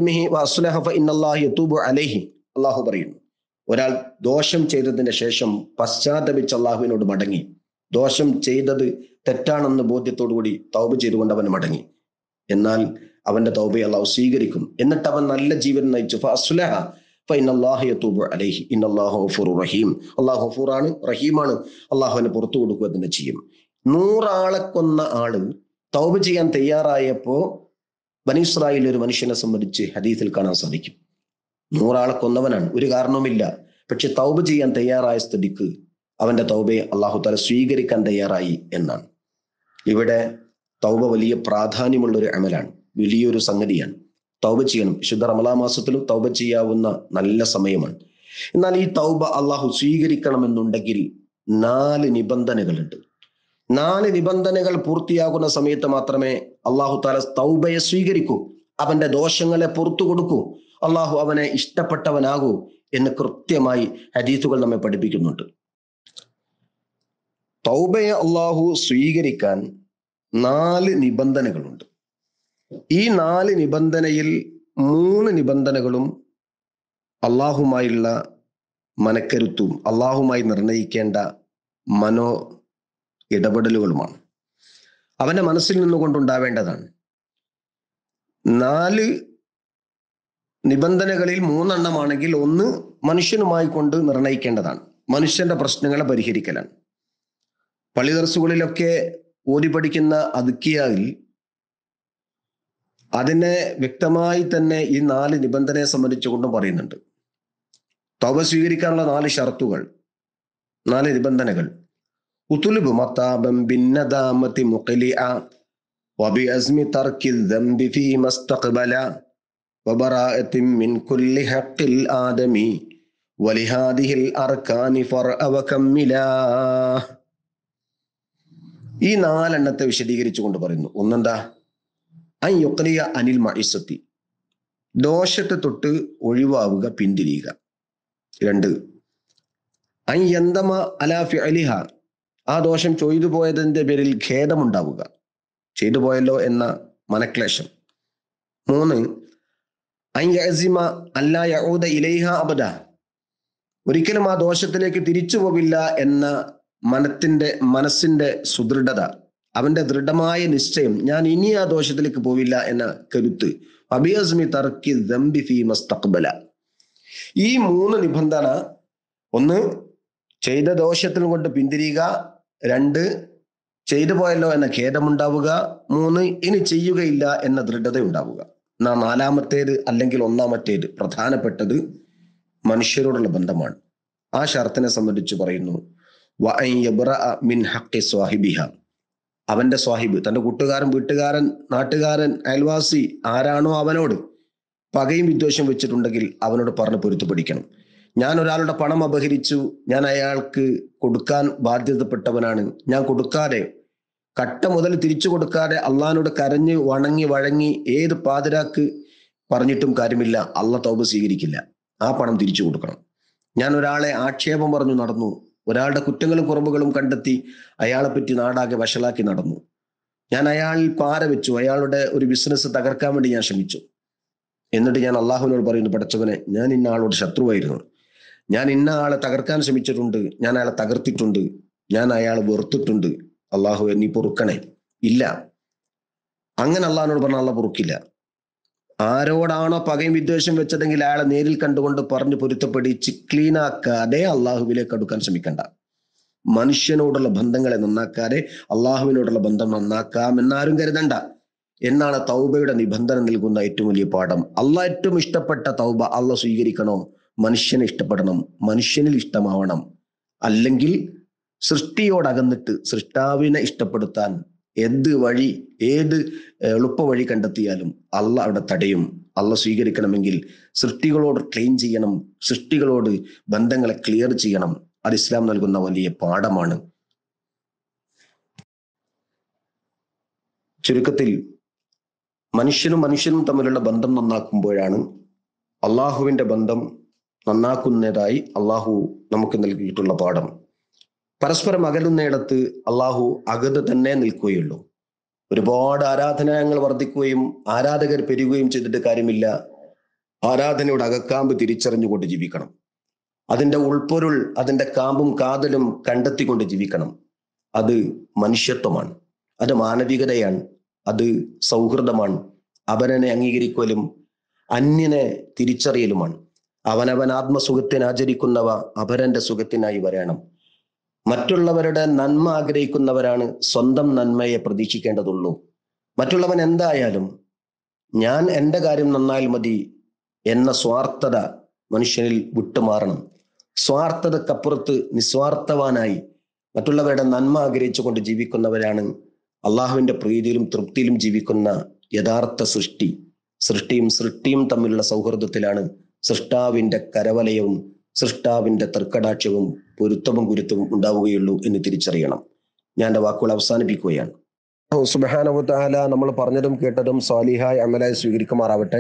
അലൈഹി അള്ളാഹു പറയുന്നു ഒരാൾ ദോഷം ചെയ്തതിന് ശേഷം പശ്ചാത്തപിച്ച് അള്ളാഹുവിനോട് മടങ്ങി ദോഷം ചെയ്തത് തെറ്റാണെന്ന് ബോധ്യത്തോടുകൂടി തൗബ ചെയ്തുകൊണ്ട് അവൻ മടങ്ങി എന്നാൽ അവന്റെ തൗബയെ അള്ളാഹു സ്വീകരിക്കും എന്നിട്ട് അവൻ നല്ല ജീവൻ നയിച്ചു ഫഅസ്ലഹ ഫഇന്നല്ലാഹു യതൂബു അലൈഹി ഇന്നല്ലാഹു ഗഫൂറുർ റഹീം അള്ളാഹു ഗഫൂറാണ് റഹീമാണ് അള്ളാഹു അവന് പുറത്തു കൊടുക്കുക തന്നെ ചെയ്യും നൂറാളെ കൊന്ന ആള് തൗബ ചെയ്യാൻ തയ്യാറായപ്പോ ബനിസ്രായേൽ ഒരു മനുഷ്യനെ സംബന്ധിച്ച് ഹദീസിൽ കാണാൻ സാധിക്കും നൂറാളെ കൊന്നവനാണ് ഒരു കാരണവുമില്ല പക്ഷെ തൗബ ചെയ്യാൻ തയ്യാറായ സ്ഥിതിക്ക് അവന്റെ തൗബയെ അള്ളാഹു താല സ്വീകരിക്കാൻ തയ്യാറായി എന്നാണ് ഇവിടെ തൗബ വലിയ പ്രാധാന്യമുള്ള ഒരു അമലാണ് വലിയൊരു സംഗതിയാണ് തൗബ ചെയ്യണം വിശുദ്ധ റമലാ മാസത്തിലും തൗബ ചെയ്യാവുന്ന നല്ല സമയമാണ് എന്നാൽ ഈ തൗബ അള്ളാഹു സ്വീകരിക്കണമെന്നുണ്ടെങ്കിൽ നാല് നിബന്ധനകളുണ്ട് നാല് നിബന്ധനകൾ പൂർത്തിയാകുന്ന സമയത്ത് മാത്രമേ അള്ളാഹു താല തൗബയെ സ്വീകരിക്കൂ അവന്റെ ദോഷങ്ങളെ പുറത്തു കൊടുക്കൂ അള്ളാഹു അവനെ ഇഷ്ടപ്പെട്ടവനാകൂ എന്ന് കൃത്യമായി ഹദീസുകൾ നമ്മെ പഠിപ്പിക്കുന്നുണ്ട് തൗബയെ അള്ളാഹു സ്വീകരിക്കാൻ നാല് നിബന്ധനകളുണ്ട് ഈ നാല് നിബന്ധനയിൽ മൂന്ന് നിബന്ധനകളും അള്ളാഹുമായുള്ള മനക്കരുത്തും അള്ളാഹുമായി നിർണയിക്കേണ്ട മനോ ഇടപെടലുകളുമാണ് അവന്റെ മനസ്സിൽ നിന്നുകൊണ്ടുണ്ടാവേണ്ടതാണ് നാല് നിബന്ധനകളിൽ മൂന്നെണ്ണമാണെങ്കിൽ ഒന്ന് മനുഷ്യനുമായി കൊണ്ട് നിർണയിക്കേണ്ടതാണ് മനുഷ്യന്റെ പ്രശ്നങ്ങളെ പരിഹരിക്കലാണ് പള്ളി ദർസുകളിലൊക്കെ ഓതി പഠിക്കുന്ന അതുക്കിയായിൽ അതിനെ വ്യക്തമായി തന്നെ ഈ നാല് നിബന്ധനയെ സംബന്ധിച്ചുകൊണ്ടും പറയുന്നുണ്ട് തവ സ്വീകരിക്കാനുള്ള നാല് ഷർത്തുകൾ നാല് നിബന്ധനകൾ ഉത്തുലുബ് മത്താബം ഭിന്നദാമത്തി മുഖലിഅ وبأزم ترك الذنب فيما استقبل وبراءة من كل حق الآدم ولهذه الأركان فرأ وكملا ഈ നാലെണ്ണത്തെ വിശദീകരിച്ചുകൊണ്ട് പറയുന്നു ഒന്നെന്താ അൻ യുക്ലിയ അനിൽ മൈസത്തി ദോഷത്തെ തൊട്ട് ഒഴിവാവുക പിന്തിരിയുക രണ്ട് അൻ യന്തമ അലാഫി അലിഹ ആ ദോഷം ചെയ്തു പോയതിന്റെ പേരിൽ ഖേദമുണ്ടാവുക ചെയ്തു പോയല്ലോ എന്ന മനക്ലേശം മൂന്ന് അൻ യസിമ അല്ലാ യഊദ ഇലൈഹ അബദ ഒരിക്കലും ആ ദോഷത്തിലേക്ക് തിരിച്ചു പോവില്ല എന്ന മനത്തിന്റെ മനസ്സിന്റെ സുദൃഢത അവന്റെ ദൃഢമായ നിശ്ചയം ഞാൻ ഇനി ആ ദോഷത്തിലേക്ക് പോവില്ല എന്ന കരുത്ത് അബിയസ്മി തർക്കി ദംബി ഫി മസ്തഖ്ബല ഈ മൂന്ന് നിബന്ധന ഒന്ന് ചെയ്ത ദോഷത്തിൽ കൊണ്ട് പിന്തിരിയുക രണ്ട് ചെയ്തു പോയല്ലോ എന്ന ഖേദമുണ്ടാവുക മൂന്ന് ഇനി ചെയ്യുകയില്ല എന്ന ദൃഢത ഉണ്ടാവുക എന്നാ നാലാമത്തേത് അല്ലെങ്കിൽ ഒന്നാമത്തേത് പ്രധാനപ്പെട്ടത് മനുഷ്യരോടുള്ള ബന്ധമാണ് ആ ഷർത്തിനെ സംബന്ധിച്ച് പറയുന്നു വഅൻ യബ്റഅ മിൻ ഹഖി സ്വാഹിബിഹ അവന്റെ സ്വാഹിബ് തന്റെ കൂട്ടുകാരൻ വീട്ടുകാരൻ നാട്ടുകാരൻ അയൽവാസി ആരാണോ അവനോട് പകയും വിദ്വേഷം വെച്ചിട്ടുണ്ടെങ്കിൽ അവനോട് പറഞ്ഞ് പൊരുത്തുപിടിക്കണം ഞാൻ ഒരാളുടെ പണം അപഹരിച്ചു ഞാൻ അയാൾക്ക് കൊടുക്കാൻ ബാധ്യതപ്പെട്ടവനാണ് ഞാൻ കൊടുക്കാതെ കട്ട മുതൽ തിരിച്ചു കൊടുക്കാതെ അള്ളഹാനോട് കരഞ്ഞ് വണങ്ങി വഴങ്ങി ഏത് പാതിരാക്ക് പറഞ്ഞിട്ടും കാര്യമില്ല അള്ള തൗബ സ്വീകരിക്കില്ല ആ പണം തിരിച്ചു കൊടുക്കണം ഞാൻ ഒരാളെ ആക്ഷേപം പറഞ്ഞു നടന്നു ഒരാളുടെ കുറ്റങ്ങളും കുറവുകളും കണ്ടെത്തി അയാളെ പറ്റി നാടാകെ വഷളാക്കി നടന്നു ഞാൻ അയാളിൽ പാര വെച്ചു അയാളുടെ ഒരു ബിസിനസ് തകർക്കാൻ വേണ്ടി ഞാൻ ശ്രമിച്ചു എന്നിട്ട് ഞാൻ അള്ളാഹുവിനോട് പറയുന്നു പടച്ചവനെ ഞാൻ ഇന്ന ആളോട് ശത്രുവായിരുന്നു ഞാൻ ഇന്ന ആളെ തകർക്കാൻ ശ്രമിച്ചിട്ടുണ്ട് ഞാൻ അയാളെ തകർത്തിട്ടുണ്ട് ഞാൻ അയാളെ വെറുത്തിട്ടുണ്ട് അള്ളാഹു നീ പൊറുക്കണേ ഇല്ല അങ്ങനെ അള്ളാഹിനോട് പറഞ്ഞ അള്ള പൊറുക്കില്ല ആരോടാണോ പകയും വിദ്വേഷം വെച്ചതെങ്കിൽ അയാളെ നേരിൽ കണ്ടുകൊണ്ട് പറഞ്ഞു പൊരുത്തപ്പെടിച്ച് ക്ലീനാക്കാതെ അള്ളാഹുവിലേക്ക് അടുക്കാൻ ശ്രമിക്കണ്ട മനുഷ്യനോടുള്ള ബന്ധങ്ങളെ നന്നാക്കാതെ അള്ളാഹുവിനോടുള്ള ബന്ധം നന്നാക്കാം എന്നാരും കരുതണ്ട എന്നാണ് തൗബയുടെ നിബന്ധന നൽകുന്ന ഏറ്റവും വലിയ പാഠം അള്ളാഹ് ഏറ്റവും ഇഷ്ടപ്പെട്ട തൗബ അള്ളാഹ് സ്വീകരിക്കണോ മനുഷ്യനെ ഇഷ്ടപ്പെടണം മനുഷ്യനിൽ ഇഷ്ടമാവണം അല്ലെങ്കിൽ സൃഷ്ടിയോടകന്നിട്ട് സൃഷ്ടാവിനെ ഇഷ്ടപ്പെടുത്താൻ എന്ത് വഴി ഏത് എളുപ്പ വഴി കണ്ടെത്തിയാലും അല്ല അവിടെ തടയും അല്ല സ്വീകരിക്കണമെങ്കിൽ സൃഷ്ടികളോട് ക്ലീൻ ചെയ്യണം സൃഷ്ടികളോട് ബന്ധങ്ങളെ ക്ലിയർ ചെയ്യണം അത് ഇസ്ലാം നൽകുന്ന വലിയ പാഠമാണ് ചുരുക്കത്തിൽ മനുഷ്യനും മനുഷ്യനും തമ്മിലുള്ള ബന്ധം നന്നാക്കുമ്പോഴാണ് അള്ളാഹുവിന്റെ ബന്ധം നന്നാക്കുന്നതായി അള്ളാഹു നമുക്ക് നൽകിയിട്ടുള്ള പാഠം പരസ്പരം അകലുന്നിടത്ത് അള്ളാഹു അകത് തന്നെ നിൽക്കുകയുള്ളൂ ഒരുപാട് ആരാധനായങ്ങൾ വർദ്ധിക്കുകയും ആരാധകർ പെരുകുകയും ചെയ്തിട്ട് കാര്യമില്ല ആരാധനയുടെ അകക്കാമ്പ് തിരിച്ചറിഞ്ഞുകൊണ്ട് ജീവിക്കണം അതിന്റെ ഉൾപ്പൊരുൾ അതിന്റെ കാമ്പും കാതലും കണ്ടെത്തിക്കൊണ്ട് ജീവിക്കണം അത് മനുഷ്യത്വമാണ് അത് മാനവികതയാണ് അത് സൗഹൃദമാണ് അവനെ അംഗീകരിക്കലും അന്യനെ തിരിച്ചറിയലുമാണ് അവനവൻ ആത്മസുഖത്തിന് ആചരിക്കുന്നവ അപരന്റെ സുഖത്തിനായി വരണം മറ്റുള്ളവരുടെ നന്മ ആഗ്രഹിക്കുന്നവരാണ് സ്വന്തം നന്മയെ പ്രതീക്ഷിക്കേണ്ടതുള്ളൂ മറ്റുള്ളവൻ എന്തായാലും ഞാൻ എൻ്റെ കാര്യം നന്നായാൽ മതി എന്ന സ്വാർത്ഥത മനുഷ്യനിൽ വിട്ടുമാറണം സ്വാർത്ഥതക്കപ്പുറത്ത് നിസ്വാർത്ഥവാനായി മറ്റുള്ളവരുടെ നന്മ ആഗ്രഹിച്ചുകൊണ്ട് ജീവിക്കുന്നവരാണ് അള്ളാഹുവിന്റെ പ്രീതിയിലും തൃപ്തിയിലും ജീവിക്കുന്ന യഥാർത്ഥ സൃഷ്ടി സൃഷ്ടിയും സൃഷ്ടിയും തമ്മിലുള്ള സൗഹൃദത്തിലാണ് സൃഷ്ടാവിന്റെ കരവലയവും സൃഷ്ടാവിന്റെ തർക്കടാക്ഷവും പൊരുത്തവും ഗുരുത്വവും ഉണ്ടാവുകയുള്ളൂ എന്ന് തിരിച്ചറിയണം ഞാൻ എൻ്റെ വാക്കുകൾ അവസാനിപ്പിക്കുകയാണ് സുബാനവത്താല നമ്മൾ പറഞ്ഞതും കേട്ടതും സ്വാലിഹായി അമലായി സ്വീകരിക്കുമാറാവട്ടെ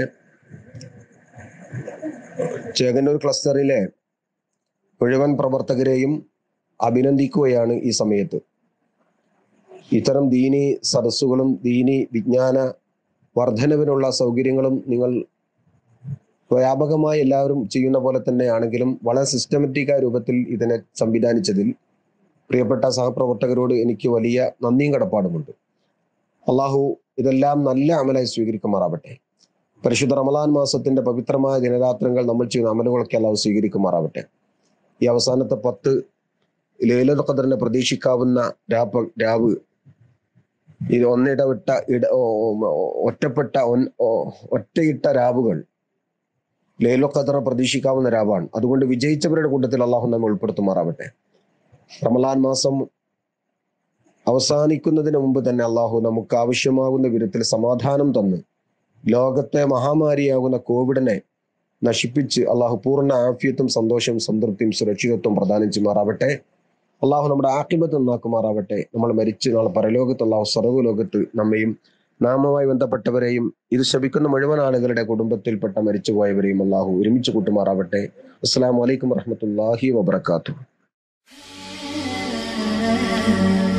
ചേകന്നൂർ ക്ലസ്റ്ററിലെ മുഴുവൻ പ്രവർത്തകരെയും അഭിനന്ദിക്കുകയാണ് ഈ സമയത്ത് ഇത്തരം ദീനി സദസ്സുകളും ദീനി വിജ്ഞാന വർധനവിനുള്ള സൗകര്യങ്ങളും നിങ്ങൾ വ്യാപകമായി എല്ലാവരും ചെയ്യുന്ന പോലെ തന്നെയാണെങ്കിലും വളരെ സിസ്റ്റമാറ്റിക്കായ രൂപത്തിൽ ഇതിനെ സംവിധാനിച്ചതിൽ പ്രിയപ്പെട്ട സഹപ്രവർത്തകരോട് എനിക്ക് വലിയ നന്ദിയും കടപ്പാടുമുണ്ട് അള്ളാഹു ഇതെല്ലാം നല്ല അമലായി സ്വീകരിക്കുമാറാവട്ടെ പരിശുദ്ധ റമലാൻ മാസത്തിന്റെ പവിത്രമായ ദിനരാത്രങ്ങൾ നമ്മൾ ചെയ്യുന്ന അമലുകളൊക്കെ അള്ളാഹു സ്വീകരിക്കുമാറാവട്ടെ ഈ അവസാനത്തെ പത്ത് ലേലൽ ഖദറിനെ പ്രതീക്ഷിക്കാവുന്ന രാപ രാവ് ഇത് ഒന്നിടവിട്ട ഇട ഒറ്റപ്പെട്ട ഒറ്റയിട്ട രാവുകൾ ലേലോ ഖദർ പ്രതീക്ഷിക്കാവുന്ന രാവാണ് അതുകൊണ്ട് വിജയിച്ചവരുടെ കൂട്ടത്തിൽ അള്ളാഹു നമ്മെ ഉൾപ്പെടുത്തുമാറാവട്ടെ റമലാൻ മാസം അവസാനിക്കുന്നതിന് മുമ്പ് തന്നെ അള്ളാഹു നമുക്ക് ആവശ്യമാകുന്ന വിധത്തിൽ സമാധാനം തന്ന് ലോകത്തെ മഹാമാരിയാകുന്ന കോവിഡിനെ നശിപ്പിച്ച് അള്ളാഹു പൂർണ്ണ ആഫ്യത്തും സന്തോഷവും സംതൃപ്തിയും സുരക്ഷിതത്വം പ്രദാനം ചെയ്യുമാറാവട്ടെ അള്ളാഹു നമ്മുടെ ആക്കിബത്ത് നന്നാക്കുമാറാവട്ടെ നമ്മൾ മരിച്ച് നാളെ പരലോകത്ത് അള്ളാഹു സർവ്വലോകത്ത് നമ്മയും നാമവുമായി ബന്ധപ്പെട്ടവരെയും ഇത് ശപിക്കുന്ന മുഴുവൻ ആളുകളുടെ കുടുംബത്തിൽപ്പെട്ട മരിച്ചുപോയവരെയും അള്ളാഹു ഒരുമിച്ച് കൂട്ടുമാറാവട്ടെ അസ്സാം വലൈക്കും വറഹമത്തല്ലാഹി വബർക്കാത്തു